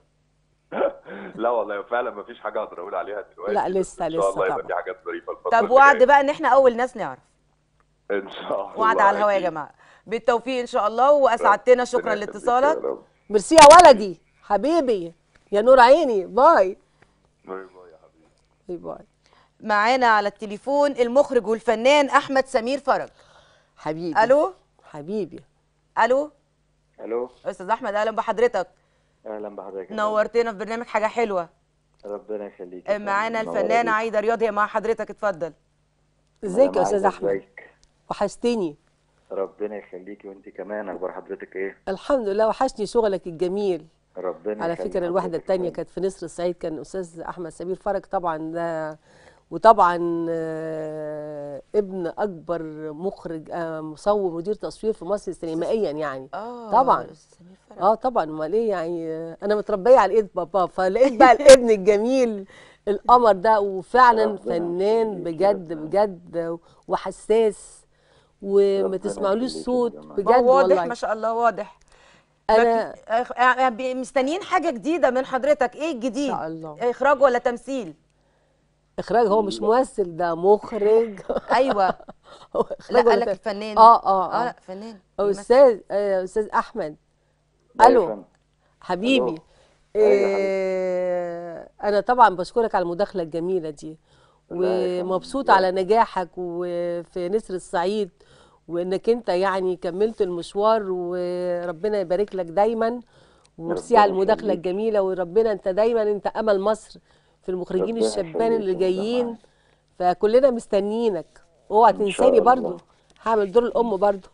لا والله فعلا ما فيش حاجه اقدر اقول عليها دلوقتي لا، بس لسه- ان شاء لسه الله يبقى طبعا. في حاجات ظريفه الفتره طب اللي وعد جاية. بقى ان احنا اول ناس نعرف ان شاء الله وعد على الهوا يا أكيد. جماعه بالتوفيق ان شاء الله واسعدتنا شكرا ربنا يخليك لاتصالك يا رب. ميرسي يا ولدي حبيبي يا نور عيني باي باي باي يا حبيبي باي باي معانا على التليفون المخرج والفنان احمد سمير فرج حبيبي الو حبيبي الو الو استاذ احمد اهلا بحضرتك اهلا بحضرتك يا نورتنا في برنامج حاجه حلوه فندم. ربنا يخليك يا معانا فندم. منورة الفنانه بيك. عايده رياض هي مع حضرتك اتفضل ازيك يا مدام استاذ عايدة، احمد ازيك وحشتني ربنا يخليكي وانت كمان اخبار حضرتك ايه الحمد لله وحشني شغلك الجميل ربنا على يخلي فكره الواحده حضرتك التانية يا كانت في نسر الصعيد كان استاذ احمد سمير فرج طبعا ده وطبعا آه، ابن اكبر مخرج آه، مصور مدير تصوير في مصر سينمائيا يعني اه طبعا أستاذ سمير فرج. اه طبعا امال ايه يعني آه، انا متربيه على ايد بابا فلقيت بقى الابن الجميل القمر ده وفعلا ربنا فنان يخليك، بجد ربنا. بجد وحساس وما ربنا تسمعلوش يخليك يا صوت جماعة. بجد ما هو واضح والله ما شاء الله واضح انا أخ- آه، بي- مستنيين حاجه جديده من حضرتك ايه ان الجديد شاء الله اخراج ولا تمثيل اخراج هو مش ممثل ده مخرج ايوه هو لا اخراج ولا قال لك ت- الفنان اه اه اه اه لا فنان بيمثل. استاذ آه، استاذ احمد أيوة يا الو فندم. حبيبي ألو. أيوة يا حبيبي. آه انا طبعا بشكرك على المداخله الجميله دي لا يا فندم، ومبسوط لا. على نجاحك وفي نسر الصعيد وانك انت يعني كملت المشوار وربنا يبارك لك دايما وميرسي ربنا على المداخله يخليك. الجميله وربنا انت دايما انت امل مصر في المخرجين ربنا الشبان يخليك اللي يا جايين مدام فكلنا مستنيينك اوعى إن شاء تنساني برضو الله. هعمل دور الام برضو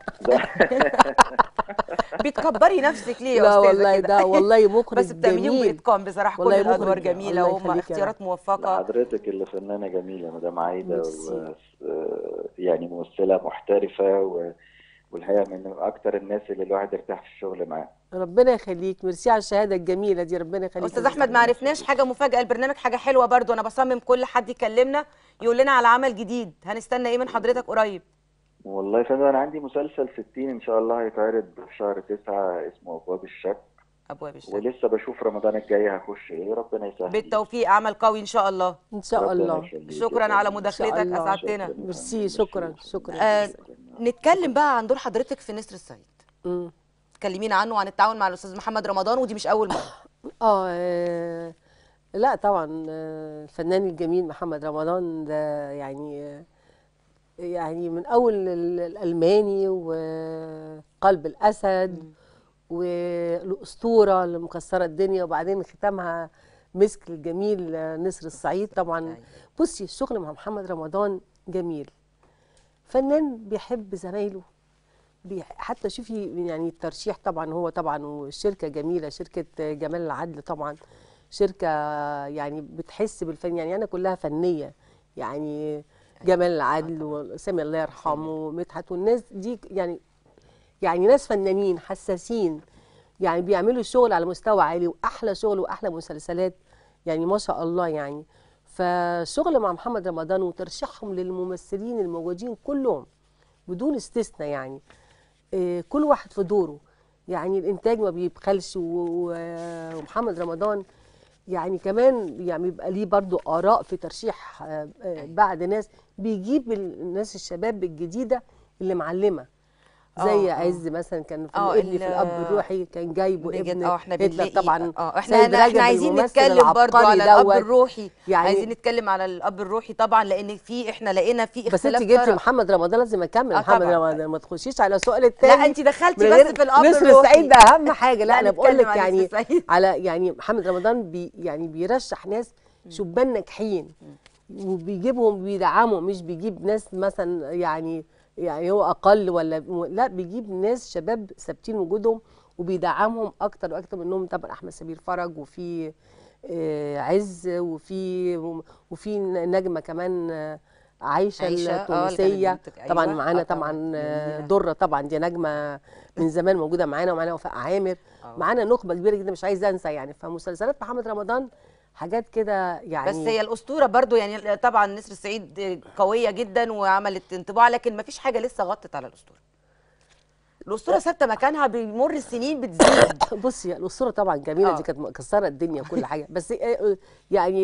بتكبري نفسك ليه يا لا استاذه والله كده ده والله مخرج بس بتعمليهم جميل باتقان بصراحه كل والله الادوار مخرج. جميله الله وهم يخليك يا اختيارات موفقه حضرتك اللي فنانة جميلة مدام عايدة ميرسي. و... آه، يعني ممثلة محترفة و... والحقيقة من أكتر الناس اللي الواحد يرتاح في الشغل معاها ربنا يخليك ميرسي على الشهاده الجميله دي ربنا يخليك استاذ يا احمد ما عرفناش حاجه مفاجاه البرنامج حاجه حلوه برضو انا بصمم كل حد يكلمنا يقول لنا على عمل جديد هنستنى ايه من حضرتك قريب والله يا فندم انا عندي مسلسل 60 ان شاء الله هيتعرض في شهر 9 اسمه ابواب الشك ابواب الشك ولسه بشوف رمضان الجاي هخش ايه ربنا يسهل بالتوفيق عمل قوي ان شاء الله ان شاء ربنا الله يخليك. شكرا على مداخلتك إن شاء الله. اسعدتنا ميرسي شكرا شكرا آه نتكلم بقى عن دور حضرتك في نسر الصعيد مم. تكلمينا عنه وعن التعاون مع الاستاذ محمد رمضان ودي مش اول مره اه آه، لا طبعا آه، الفنان الجميل محمد رمضان ده يعني آه، يعني من اول ال- الالماني وقلب الاسد والاسطوره اللي مكسره الدنيا وبعدين ختامها مسك الجميل آه، نسر الصعيد طبعا بصي الشغل مع محمد رمضان جميل فنان بيحب زمايله بي- حتى شوفي يعني الترشيح طبعا هو طبعا والشركه جميله شركه جمال العدل طبعا شركه يعني بتحس بالفن يعني انا كلها فنيه يعني جمال العدل وسامي الله يرحمه ومدحت والناس دي يعني يعني ناس فنانين حساسين يعني بيعملوا الشغل على مستوى عالي واحلى شغل واحلى مسلسلات يعني ما شاء الله يعني فالشغل مع محمد رمضان وترشيحهم للممثلين الموجودين كلهم بدون استثناء يعني آه، كل واحد في دوره يعني الانتاج ما بيبخلش و- و- ومحمد رمضان يعني كمان يعني بيبقى ليه برضو اراء في ترشيح آه، آه، بعض ناس بيجيب الناس الشباب الجديده اللي معلمه زي آه، آه. عز مثلا كان في آه، ابني ال- في الاب الروحي كان جايبه بنجد- ابن اه احنا هتلر بنلاقي طبعا اه احنا سيد احنا رجب عايزين الممثل نتكلم برضو العبقري على الاب دوت. الروحي يعني عايزين نتكلم على الاب الروحي طبعا لان في احنا لقينا في بس اختلاف انت جبتي طرق. محمد رمضان لازم اكمل آه، محمد طبعاً. رمضان ما تخشيش على السؤال التاني لا انت دخلتي من بس غير- في الاب نسر الروحي السعيد ده اهم حاجه لا, لا، انا بقول نتكلم لك عن يعني نسر السعيد. على يعني محمد رمضان بي يعني بيرشح ناس شبان ناجحين وبيجيبهم بيدعمهم مش بيجيب ناس مثلا يعني يعني هو اقل ولا لا بيجيب ناس شباب ثابتين وجودهم وبيدعمهم اكتر واكتر منهم طبعا احمد سمير فرج وفي آه، عز وفي وفي نجمه كمان آه، عايشه, عايشة، آه، اللي كانت التونسيه بنتك، طبعا أيوة. معانا آه، طبعاً. طبعا آه، جميلة. دره طبعا دي نجمه من زمان موجوده معانا ومعانا وفاء عامر معانا نخبه كبيره جدا مش عايزه انسى يعني فمسلسلات محمد رمضان حاجات كده يعني بس هي الاسطوره برضو يعني طبعا نسر السعيد قويه جدا وعملت انطباع لكن ما فيش حاجه لسه غطت على الاسطوره الاسطوره ثابته مكانها بيمر السنين بتزيد بصي الاسطوره طبعا جميله آه. دي كانت مكسره الدنيا وكل حاجه بس آه، يعني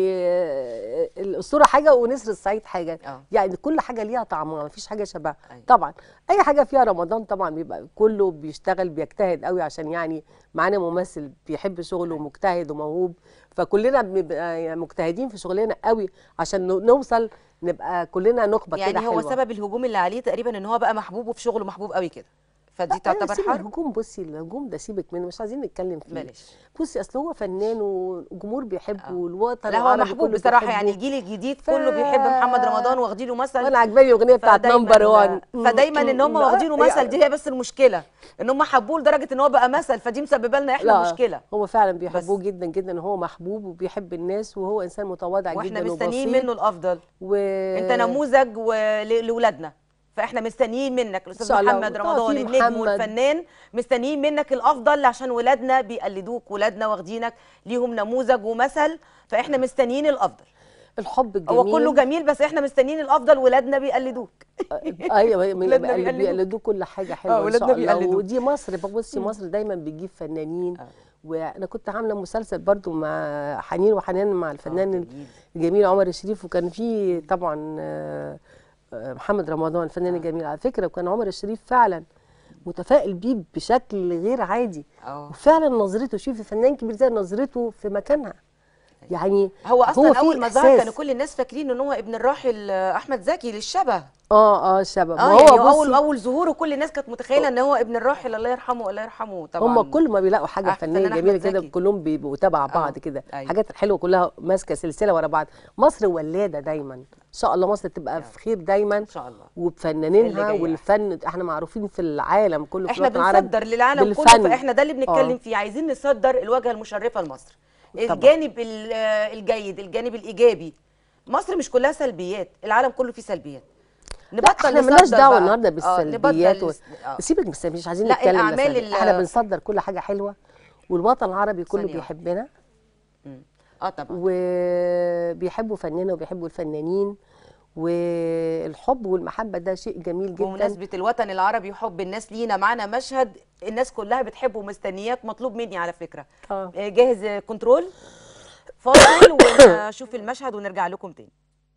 آه، الاسطوره حاجه ونسر الصعيد حاجه آه. يعني كل حاجه ليها طعمها مفيش حاجه شبهها طبعا اي حاجه فيها رمضان طبعا بيبقى كله بيشتغل بيجتهد قوي عشان يعني معانا ممثل بيحب شغله ومجتهد وموهوب فكلنا بنبقى يعني مجتهدين في شغلنا قوي عشان نو- نوصل نبقى كلنا نخبه كده يعني هو حلوة. سبب الهجوم اللي عليه تقريبا ان هو بقى محبوب وفي شغله محبوب قوي كده فدي أيوة، تعتبر سيب حرب الهجوم بصي الهجوم ده سيبك منه مش عايزين نتكلم فيه بلاش. بصي اصل هو فنان والجمهور بيحبه والوطن لا هو العربي محبوب كله بصراحه بيحبه. يعني الجيل الجديد كله بيحب محمد رمضان واخدينه مثل وانا عجباني الاغنيه بتاعت فدايماً- نمبر 1 فدايما ان هم واخدينه مثل دي هي بس المشكله ان هم حبوه لدرجه ان هو بقى مثل فدي مسببه لنا احنا لا مشكله هو فعلا بيحبوه جدا جدا هو محبوب وبيحب الناس وهو انسان متواضع واحنا جدا مستنيين وبسيط منه الافضل و... انت نموذج لاولادنا فاحنا مستنيين منك إن الاستاذ شاء الله. محمد وطبعاً رمضان في النجم محمد. والفنان مستنيين منك الافضل عشان ولادنا بيقلدوك ولادنا واخدينك ليهم نموذج ومثل فاحنا مستنيين الافضل الحب الجميل هو كله جميل بس احنا مستنيين الافضل ولادنا بيقلدوك ايوه ولادنا بيقلدوا بيقلدوا. بيقلدوا كل حاجه حلوه ان ولادنا شاء الله بيقلدوا. ودي مصر بصي مصر دايما بتجيب فنانين وانا كنت عامله مسلسل برضو مع حنين وحنان مع الفنان الجميل عمر الشريف وكان في طبعا آه، آه، محمد رمضان الفنان الجميل على فكره وكان عمر الشريف فعلا متفائل بيه بشكل غير عادي اه وفعلا نظرته شوفي فنان كبير زي نظرته في مكانها يعني هو اصلا في اول ما ظهر إحساس. كانوا كل الناس فاكرين ان هو ابن الراحل آه، احمد زكي للشبه اه اه شباب اه ما يعني هو اول بصي اول ظهوره كل الناس كانت متخيله ان هو ابن الراحل الله يرحمه الله يرحمه طبعا هم كل ما بيلاقوا حاجه أحسن فنيه أحمد جميله كده زكي. كلهم بيبقوا تبع بعض كده أيوة. الحاجات الحلوه كلها ماسكه سلسله ورا بعض مصر ولاده دايما ان شاء الله مصر تبقى في خير دايما ان شاء الله اللي وبفنانينها جاية. والفن احنا معروفين في العالم كله في احنا الوطن العربي بنصدر للعالم كله بالفن. فاحنا ده اللي بنتكلم آه. فيه عايزين نصدر الواجهه المشرفه لمصر طبعا. الجانب ال- آه، الجيد الجانب الايجابي مصر مش كلها سلبيات العالم كله فيه سلبيات نبطل احنا مالناش نصدر دعوه بقى. النهارده آه، بالسلبيات نبطل و... نس- آه. سيبك بس مش عايزين لا، نتكلم الأعمال بس ال- احنا بنصدر كل حاجه حلوه والوطن العربي كله ثانية واحدة. بيحبنا اه طبعا وبيحبوا فننا وبيحبوا الفنانين والحب والمحبه ده شيء جميل جدا بمناسبه الوطن العربي وحب الناس لينا معانا مشهد الناس كلها بتحبه ومستنياك مطلوب مني على فكره اه آه، جاهز آه، كنترول فاصل ونشوف المشهد ونرجع لكم تاني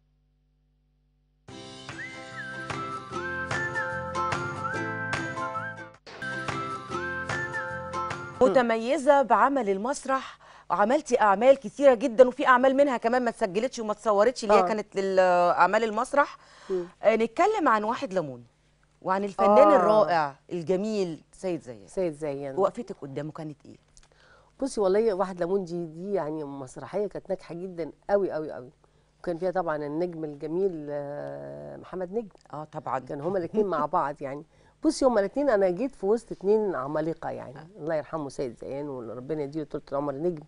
متميزة بعمل المسرح وعملتي أعمال كثيرة جدا وفي أعمال منها كمان ما اتسجلتش وما اتصورتش اللي هي آه. كانت لأعمال المسرح مم. آه، نتكلم عن واحد ليمون وعن الفنان آه. الرائع الجميل سيد زيان سيد زيان وقفتك قدامه كانت ايه؟ بصي والله واحد ليمون دي دي يعني مسرحيه كانت ناجحه جدا قوي قوي قوي وكان فيها طبعا النجم الجميل آه، محمد نجم اه طبعا كان هما الاثنين مع بعض يعني بصي هما الاثنين انا جيت في وسط اثنين عمالقه يعني الله يرحمه سيد زيان وربنا يديله طول العمر نجم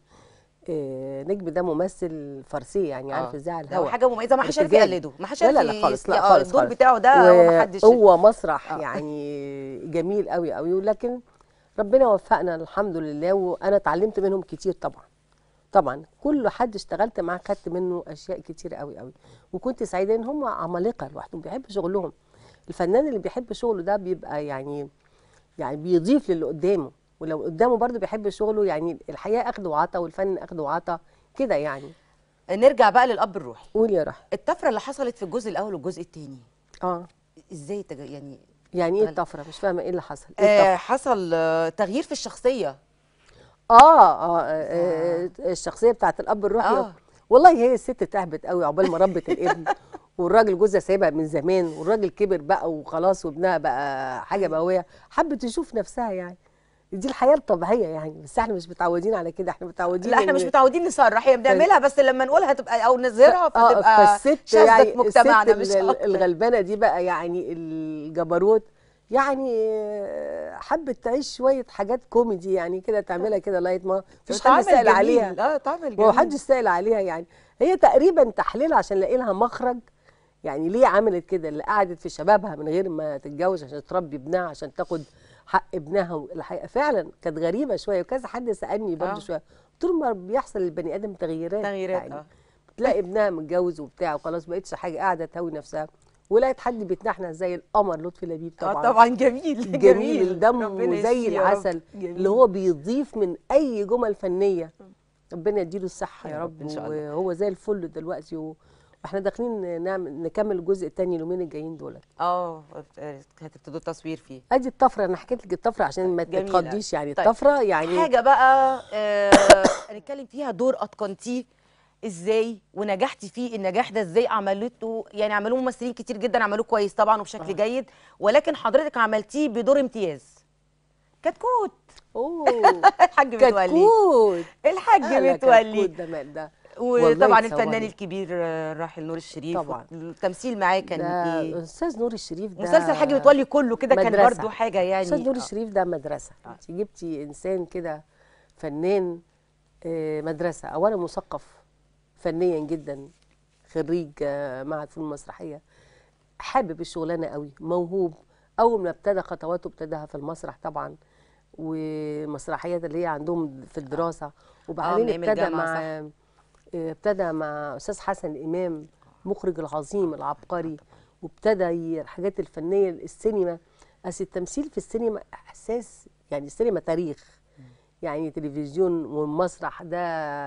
آه، نجم ده ممثل فارسي يعني عارف آه. ازاي على ده الهوا حاجة مميزة، ما حدش عارف ارتجالي. يقلده، ما حدش لا لا عارف لا خالص ي- لا آه، خالص الدور خالص. بتاعه ده هو ما حدش- هو مسرح آه. يعني جميل قوي قوي ولكن ربنا وفقنا الحمد لله وانا اتعلمت منهم كتير طبعا طبعا كل حد اشتغلت معاه خدت منه اشياء كتير قوي قوي وكنت سعيده ان هم عمالقه لوحدهم بيحبوا شغلهم الفنان اللي بيحب شغله ده بيبقى يعني يعني بيضيف للي قدامه ولو قدامه برضه بيحب شغله يعني الحياه اخد وعطا والفن اخد وعطا كده يعني نرجع بقى للأب الروحي قول يا رح الطفرة اللي حصلت في الجزء الأول والجزء الثاني اه ازاي تج... يعني يعني ايه غل- الطفره مش فاهمه ايه اللي حصل ايه آه الطفره حصل آه تغيير في الشخصية آه, آه, آه الشخصيه بتاعت الاب الروحي آه. والله هي الست تعبت قوي عقبال ما ربت الابن والراجل جوزها سايبها من زمان والراجل كبر بقى وخلاص وابنها بقى حاجه بقويه حبت تشوف نفسها يعني دي الحياه الطبيعيه يعني بس احنا مش متعودين على كده احنا متعودين لا احنا إن- مش متعودين نصرح هي بنعملها بس لما نقولها تبقى او نظهرها اه فتبقى فالست شاذة يعني في مجتمعنا الست مش ال- أكتر. الغلبانه دي بقى يعني الجبروت يعني آه، حبت تعيش شويه حاجات كوميدي يعني كده تعملها كده لايت ما مفيش حد واتعمل سائل جميل. عليها اه اتعمل ما جميل هو حدش سائل عليها يعني هي تقريبا تحليل عشان لاقي لها مخرج يعني ليه عملت كده اللي قعدت في شبابها من غير ما تتجوز عشان تربي ابنها عشان تاخد حق ابنها والحقيقه فعلا كانت غريبه شويه وكذا حد سالني برضه آه. شويه طول ما بيحصل للبني ادم تغييرات تغييرات يعني اه تلاقي ابنها متجوز وبتاع وخلاص بقتش حاجه قاعده تهوي نفسها ولقيت حد بيتنحنح زي القمر لطفي لبيب طبعا طبعا آه طبعا جميل جميل دمه ربنا زي يشفيه يا رب. العسل جميل. اللي هو بيضيف من اي جمل فنيه ربنا يديله الصحه يا يا رب رب إن شاء الله. وهو زي الفل دلوقتي و- واحنا داخلين نعمل نكمل الجزء الثاني اليومين الجايين دول اه هتبتدوا التصوير فيه ادي الطفره انا حكيت لك الطفره عشان ما جميلة. تتخضيش يعني طيب. الطفره يعني حاجه بقى آه هنتكلم فيها دور اتقنتيه ازاي ونجحتي فيه النجاح ده ازاي عملته يعني عملوه ممثلين كتير جدا عملوه كويس طبعا وبشكل آه. جيد ولكن حضرتك عملتيه بدور امتياز كتكوت اوه الحاج متولي كتكوت الحاج أهلا متولي كتكوت ده مال ده والله وطبعا يتصور الفنان لي. الكبير آه، الراحل نور الشريف طبعا. التمثيل معاه كان ده ايه استاذ نور الشريف ده مسلسل الحاج متولي كله كده كان مدرسة. برضو حاجه يعني استاذ نور آه. الشريف ده مدرسه انت جبتي انسان كده فنان آه، مدرسه اولا مثقف فنيا جدا خريج آه، معهد فنون مسرحيه حابب الشغلانه قوي موهوب اول ما ابتدى خطواته ابتداها في المسرح طبعا ومسرحيات اللي هي عندهم في الدراسه وبعدين من أيام ابتدى الجامعة، مع صح. آه، ابتدى مع استاذ حسن امام مخرج العظيم العبقري وابتدى ي- الحاجات الفنيه السينما اصل التمثيل في السينما احساس يعني السينما تاريخ يعني تلفزيون والمسرح ده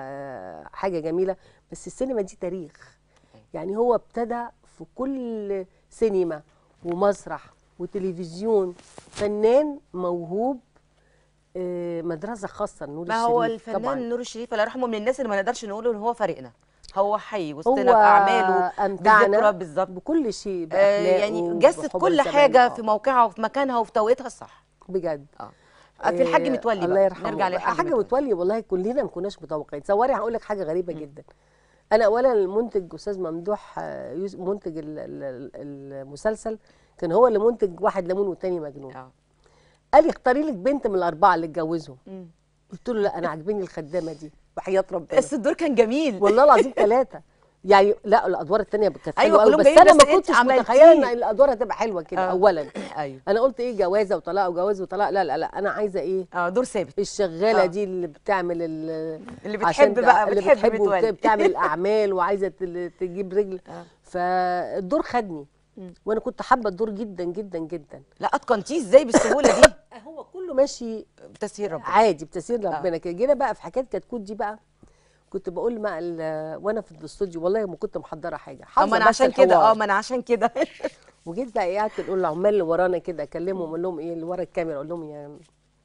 حاجه جميله بس السينما دي تاريخ يعني هو ابتدى في كل سينما ومسرح وتلفزيون فنان موهوب آه، مدرسه خاصه نور ما هو الشريف الفنان طبعا نور الشريف الله يرحمه من الناس اللي ما نقدرش نقول ان هو فارقنا هو حي هو وسطنا باعماله امتعنا بالذكرى بالظبط بكل شيء آه بأخلاقه يعني جسد وبحب كل الزمان. حاجه آه، في موقعها وفي مكانها وفي توقيتها الصح بجد اه في الحاج آه، متولي الله بقى يرحمه نرجع للحاج حاجه متولي والله كلنا ما كناش متوقعين تصوري هقول لك حاجه غريبه جدا انا اولا المنتج استاذ ممدوح آه، يوسف منتج ال- ال- ال- المسلسل كان هو اللي منتج واحد ليمون والتاني مجنون اه قال لي اختاري لك بنت من الاربعه اللي اتجوزهم مم. قلت له لا انا عاجباني الخدامه دي وحياه ربنا بس الدور كان جميل والله العظيم ثلاثه يعني لا الادوار الثانيه كانت أيوة، حلوه قوي كلهم بس جايين انا بس ما أنت كنتش عملتيه. متخيله ان الادوار هتبقى حلوه كده آه. اولا ايوه انا قلت ايه جوازه وطلاق وجواز وطلاق لا لا لا انا عايزه ايه اه دور ثابت الشغاله آه. دي اللي بتعمل ال- اللي عشان بتحب تع- بقى اللي بتحب بتحب متولي وبتعمل الاعمال وعايزه تل- تجيب رجل آه. فالدور خدني وانا كنت حابه الدور جدا جدا جدا لا اتقنتيه ازاي بالسهوله دي هو كله ماشي بتسهيل ربنا عادي بتسهيل آه. ربنا كده جينا بقى في حكايه كتكوت دي بقى كنت بقول مع ال- وانا في الاستوديو والله ما كنت محضره حاجه اه حافظة ما انا بس عشان كده الحوار. اه ما انا عشان كده وجيت بقى قعدت نقول للعمال اللي ورانا كده اكلمهم اقول لهم ايه اللي ورا الكاميرا اقول لهم يا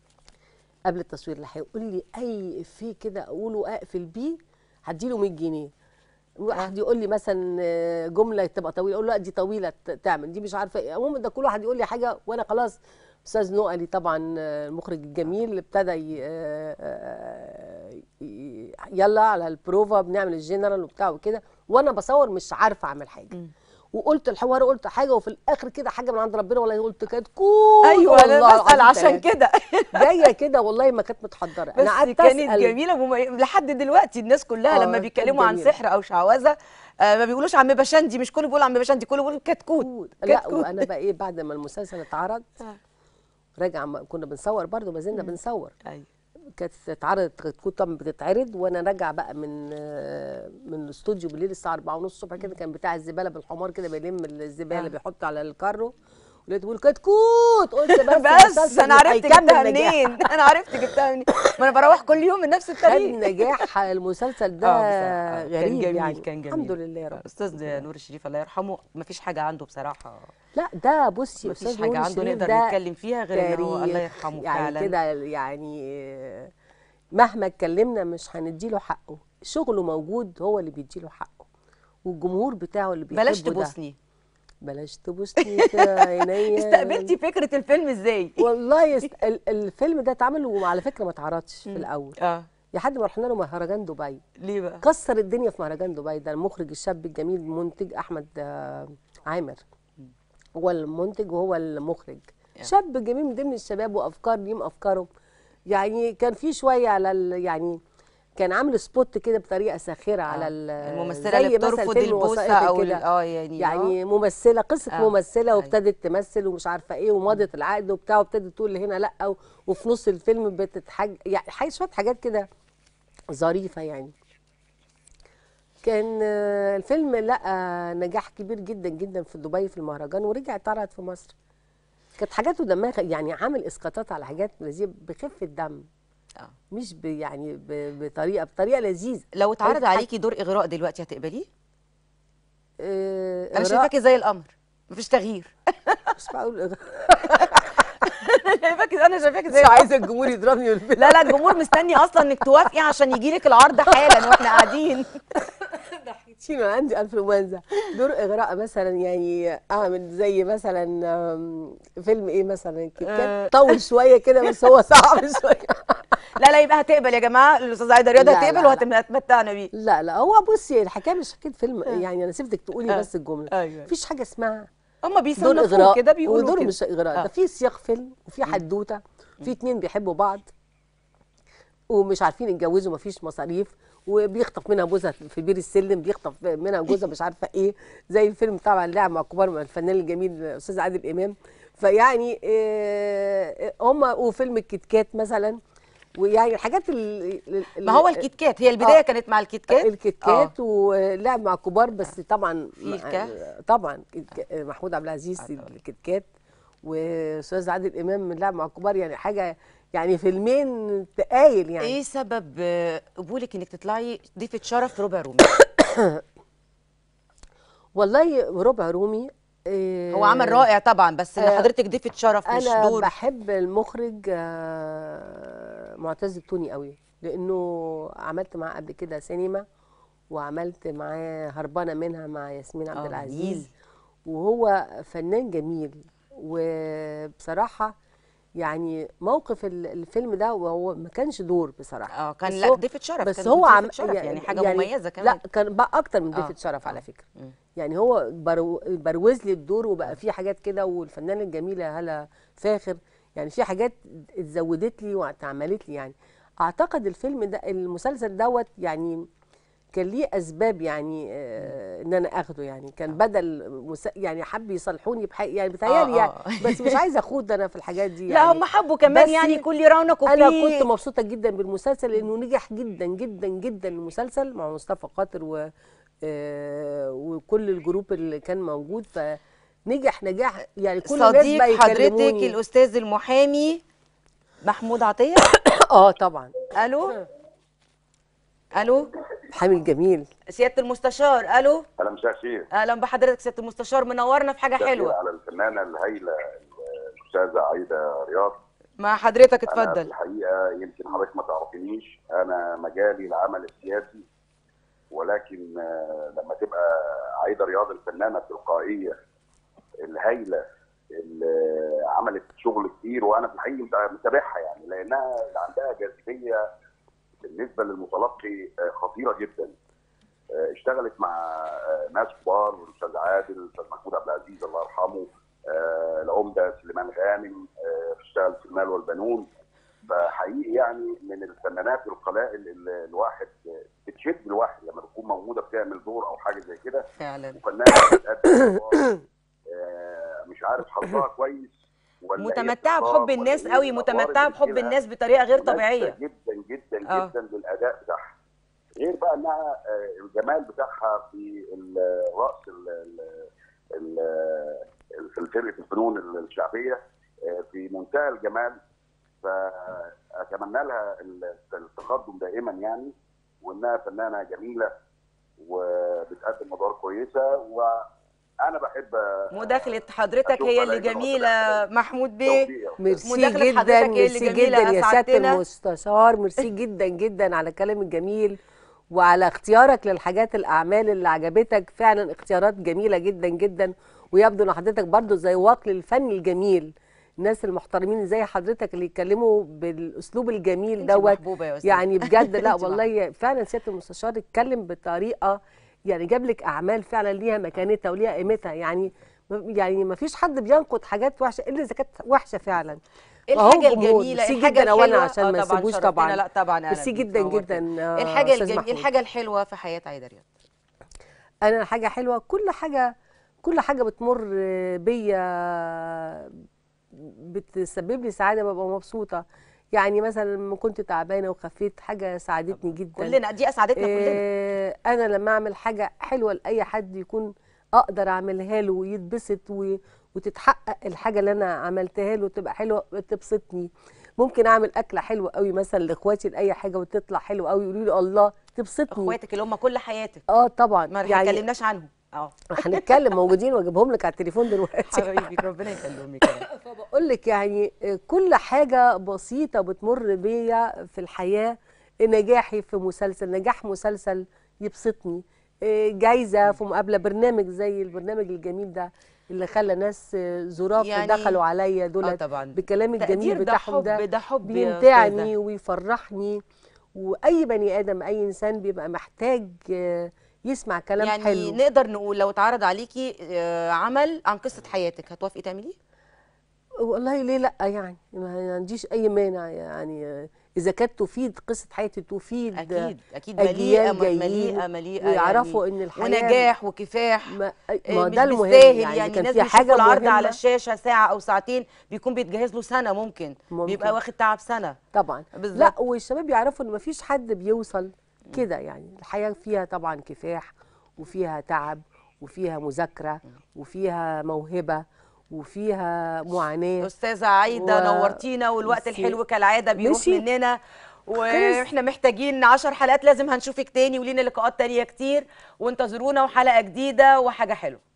قبل التصوير اللي هيقول لي اي افيه كده اقوله اقفل بيه هديله 100 جنيه واحد يقول لي مثلا آه، جمله تبقى طويله اقول له لا دي طويله ت- تعمل دي مش عارفه ايه المهم ده كل واحد يقول لي حاجه وانا خلاص استاذ نقلي طبعا آه، المخرج الجميل ابتدى ي- آه، آه، ي- يلا على البروفا بنعمل الجنرال وبتاع وكده وانا بصور مش عارفه اعمل حاجه وقلت الحوار قلت حاجه وفي الاخر كده حاجه من عند ربنا والله قلت كتكوت ايوه انا والله بسال العظيم عشان تلاتة. كده جايه كده والله ما كانت متحضره بس انا قعدت كانت أسأل. جميله وممي... لحد دلوقتي الناس كلها آه، لما كانت بيتكلموا عن جميلة. سحر او شعوذه آه ما بيقولوش عم بشندي مش كله بيقول عم بشندي كله بيقول كتكوت لا كتكوت. وانا بقى ايه بعد ما المسلسل اتعرض راجع ما كنا بنصور برضه ما زلنا بنصور ايوه كانت اتعرضت كتكوت طبعا بتتعرض وانا راجعه بقى من آه، من الاستوديو بالليل الساعه 4 ونص الصبح كده كان بتاع الزباله بالحمار كده بيلم الزباله آه. بيحط على الكارو ولقيت بيقول كتكوت قلت بس بس المسلسل انا عرفت هيكمل جبتها نجاح. منين انا عرفت جبتها منين ما انا بروح كل يوم من نفس خد الطريق نجاح المسلسل ده آه، بصراحة. غريب كان جميل يعني كان جميل الحمد لله يا رب استاذ نور الشريف الله يرحمه ما فيش حاجه عنده بصراحه لا ده بصي ما فيش استاذ حاجه نور عنده الشريف نقدر ده نتكلم فيها غير ان هو الله تاريخ. يرحمه يعني فعلا كده يعني آه، مهما اتكلمنا مش هنديله حقه شغله موجود هو اللي بيديله حقه والجمهور بتاعه اللي بيحبه بلاش ده. تبوسني بلاش تبوسني كده عينيا استقبلتي فكره الفيلم ازاي والله يست... ال- الفيلم ده اتعمل وعلى فكره ما اتعرضش في مم. الاول اه لحد ما رحنا له مهرجان دبي ليه بقى كسر الدنيا في مهرجان دبي ده المخرج الشاب الجميل المنتج احمد آه، عامر هو المنتج وهو المخرج شاب جميل من ضمن الشباب وافكار ليهم افكارهم يعني كان في شويه على ال... يعني كان عامل سبوت كده بطريقه ساخره على ال... الممثلة زي اللي مثلا بترفض فيلم البوسة وثائقي أو ال- كده. آه يعني يعني آه. ممثله قصه آه. ممثله وابتدت تمثل ومش عارفه ايه ومضت العقد وبتاع وابتدت تقول هنا لا و- وفي نص الفيلم بتتحج يعني حاجه شويه حاجات كده ظريفه يعني كان آه، الفيلم لقى نجاح كبير جدا جدا في دبي في المهرجان ورجع اتعرض في مصر كانت حاجاته دمها خ- يعني عامل اسقاطات على حاجات لذيذه بخفه دم آه. مش ب يعني ب بطريقه بطريقه لذيذه لو اتعرض أي- عليكي دور اغراء دلوقتي هتقبليه آه، انا إغراء. شايفاكي زي القمر مفيش تغيير مش معقول إغراء. شايفاكي انا شايفاكي زي مش القمر عايزه الجمهور يضربني بالفيلم لا لا الجمهور مستني اصلا انك توافقي عشان يجي لك العرض حالا واحنا قاعدين شيلوا عندي انفلونزا دور اغراء مثلا يعني اعمل زي مثلا آم، فيلم ايه مثلا آه. كان طول شويه كده بس هو صعب شويه لا لا يبقى هتقبل يا جماعه الاستاذه عايده رياض لا، لا، هتقبل لا. وهتمتعنا بيه لا لا هو بصي الحكايه مش حكايه فيلم يعني انا سيبتك تقولي آه. بس الجمله أيوة. مفيش حاجه اسمها هم دور بيصنفوه اغراء كده بيقولوا ودور كده. مش اغراء آه. ده في سياق فيلم وفي حدوته في اتنين بيحبوا بعض ومش عارفين يتجوزوا مفيش مصاريف وبيخطف منها جوزها في بير السلم بيخطف منها جوزها مش عارفه ايه زي الفيلم طبعا اللعب مع الكبار مع الفنان الجميل الاستاذ عادل امام فيعني آه، هم وفيلم الكيت كات مثلا ويعني الحاجات ال ال- ما هو الكيت كات هي البدايه آه. كانت مع الكيت كات الكيت كات ولعب مع كبار بس طبعا في الكهف. طبعا الك- محمود عبد العزيز الكيت كات واستاذ عادل امام من لعب مع كبار يعني حاجه يعني فيلمين تقايل يعني ايه سبب آه، قبولك انك تطلعي ضيفه شرف في ربع رومي والله ربع رومي آه، هو عمل رائع طبعا بس ان آه، حضرتك ضيفه شرف مش انا دور بحب المخرج آه، معتز التوني قوي لانه عملت معاه قبل كده سينما وعملت معاه هربانه منها مع ياسمين عبد آه، العزيز جميل. وهو فنان جميل وبصراحه يعني موقف ال- الفيلم ده وهو ما كانش دور بصراحه اه كان بس لا هو- ضيفه شرف بس كانت هو ضيفة عم شرف يعني حاجه مميزه كمان لا كان بقى اكتر من ضيفه آه، شرف على آه. فكره مم. يعني هو برو بروز لي الدور وبقى في حاجات كده والفنانه الجميله هلا فاخر يعني في حاجات اتزودت لي واتعملت لي يعني اعتقد الفيلم ده المسلسل دوت يعني كان ليه اسباب يعني آه ان انا اخده يعني كان بدل مس... يعني حب يصلحوني بحق يعني بتهيألي آه، يعني آه. بس مش عايزه اخوض انا في الحاجات دي لا يعني هم حبوا كمان بس يعني كل رونق وفي انا كنت مبسوطه جدا بالمسلسل لانه نجح جدا جدا جدا المسلسل مع مصطفى خاطر و آه، وكل الجروب اللي كان موجود فنجح نجاح يعني كل الناس صديق بقى حضرتك يكلموني الاستاذ المحامي محمود عطيه اه طبعا الو الو محامي الجميل سياده المستشار الو اهلا مساء الخير اهلا بحضرتك سياده المستشار منورنا في حاجه مساء الخير حلوه على الفنانه الهايله الاستاذه عايده رياض مع حضرتك انا في اتفضل الحقيقه يمكن حضرتك ما تعرفينيش انا مجالي العمل السياسي ولكن آه، لما تبقى عايده رياض الفنانه التلقائيه الهايله اللي عملت شغل كتير وانا في الحقيقه مت- متابعها يعني لانها عندها جاذبيه بالنسبه للمتلقي آه، خطيره جدا آه، اشتغلت مع آه، ناس كبار الاستاذ عادل الاستاذ محمود عبد العزيز الله يرحمه آه، العمده سليمان غانم آه، اشتغل في المال والبنون فحقيقي يعني من الفنانات القلائل اللي الواحد آه، بتشد الواحد لما بتكون موجوده بتعمل دور او حاجه زي كده فعلا وفنانه بتقدم أدوار، آه، مش عارف حظها كويس ولا هي متمتعه بتختار بحب ولا الناس إيه قوي الأدوار متمتعه اللي بحب بتجيلها. الناس بطريقه غير مناسبة طبيعيه جدا جدا آه. جدا للاداء بتاعها غير بقى انها آه، الجمال بتاعها في الرقص ال- ال- ال- ال- في فرقه الفنون الشعبيه آه، في منتهى الجمال فاتمنى لها التقدم دائما يعني وانها فنانه جميله وبتقدم ادوار كويسه وانا بحب مداخله حضرتك أشوف هي اللي على إنه جميله محمود بيه ميرسي مداخلة جدا حضرتك هي اللي ميرسي جميلة جدا يا سياده أسعدتنا. المستشار ميرسي جدا جدا على كلام الجميل وعلى اختيارك للحاجات الاعمال اللي عجبتك فعلا اختيارات جميله جدا جدا ويبدو ان حضرتك برضو زي واقل الفن الجميل الناس المحترمين زي حضرتك اللي يتكلموا بالاسلوب الجميل انت دوت محبوبة يا أستاذة. يعني بجد لا انت والله فعلا سياده المستشار اتكلم بطريقه يعني جاب لك اعمال فعلا ليها مكانتها وليها قيمتها يعني يعني ما فيش حد بينقد حاجات وحشه الا اذا كانت وحشه فعلا إيه فهو الحاجه جمهور. الجميله ميرسي الحاجه جدا اولا الحلوه عشان آه ما طبعاً يسيبوش شرفتنا. طبعا لا طبعا أهلاً ميرسي بيك، جدا نورتنا. جدا آه، الحاجه أستاذ الجميله محمود. الحاجه الحلوه في حياه عايده رياض انا حاجه حلوه كل حاجه كل حاجه بتمر بيا بتسبب لي سعاده ببقى مبسوطه يعني مثلا لما كنت تعبانه وخفيت حاجه ساعدتني جدا كلنا دي اسعدتنا كلنا آه، انا لما اعمل حاجه حلوه لاي حد يكون اقدر اعملها له ويتبسط و... وتتحقق الحاجه اللي انا عملتها له تبقى حلوه تبسطني ممكن اعمل اكله حلوه قوي مثلا لاخواتي لاي حاجه وتطلع حلوه قوي يقولوا لي الله تبسطني اخواتك اللي هم كل حياتك اه طبعا ما اتكلمناش عنهم اه هنتكلم موجودين واجيبهم لك على التليفون دلوقتي حبايبي ربنا يخليهم كده فبقول لك يعني كل حاجه بسيطه بتمر بيا في الحياه نجاحي في مسلسل نجاح مسلسل يبسطني إيه، جايزه في مقابله برنامج زي البرنامج الجميل ده اللي خلى ناس زراف يعني- دخلوا عليا آه دولت طبعاً. بالكلام الجميل تقدير ده بتاعهم ده حب- ده حب يا بيمتعني أستاذة. ويفرحني واي بني ادم اي انسان بيبقى محتاج آه، يسمع كلام يعني حلو نقدر نقول لو اتعرض عليكي آه، عمل عن قصه حياتك هتوافقي تعمليه والله ليه لا يعني ما عنديش اي مانع يعني اذا كانت تفيد قصه حياتي تفيد اكيد اكيد أجيال مليئه جايين مليئه مليئه ويعرفوا يعني ان الحياه ونجاح وكفاح ما, آه، ما مش ده المهم بالساهل يعني, يعني كان الناس في حاجه بيشوفوا العرض مهمة على الشاشه ساعه او ساعتين بيكون بيتجهز له سنه ممكن, ممكن. بيبقى واخد تعب سنه طبعا بالظبط. لا والشباب يعرفوا ان ما فيش حد بيوصل كده يعني الحياه فيها طبعا كفاح وفيها تعب وفيها مذاكره وفيها موهبه وفيها معاناه استاذه عايده و- نورتينا والوقت ميرسي. الحلو كالعاده بيروح ماشي. مننا واحنا محتاجين 10 حلقات لازم هنشوفك تاني ولينا لقاءات تانية كتير وانتظرونا وحلقه جديده وحاجه حلوه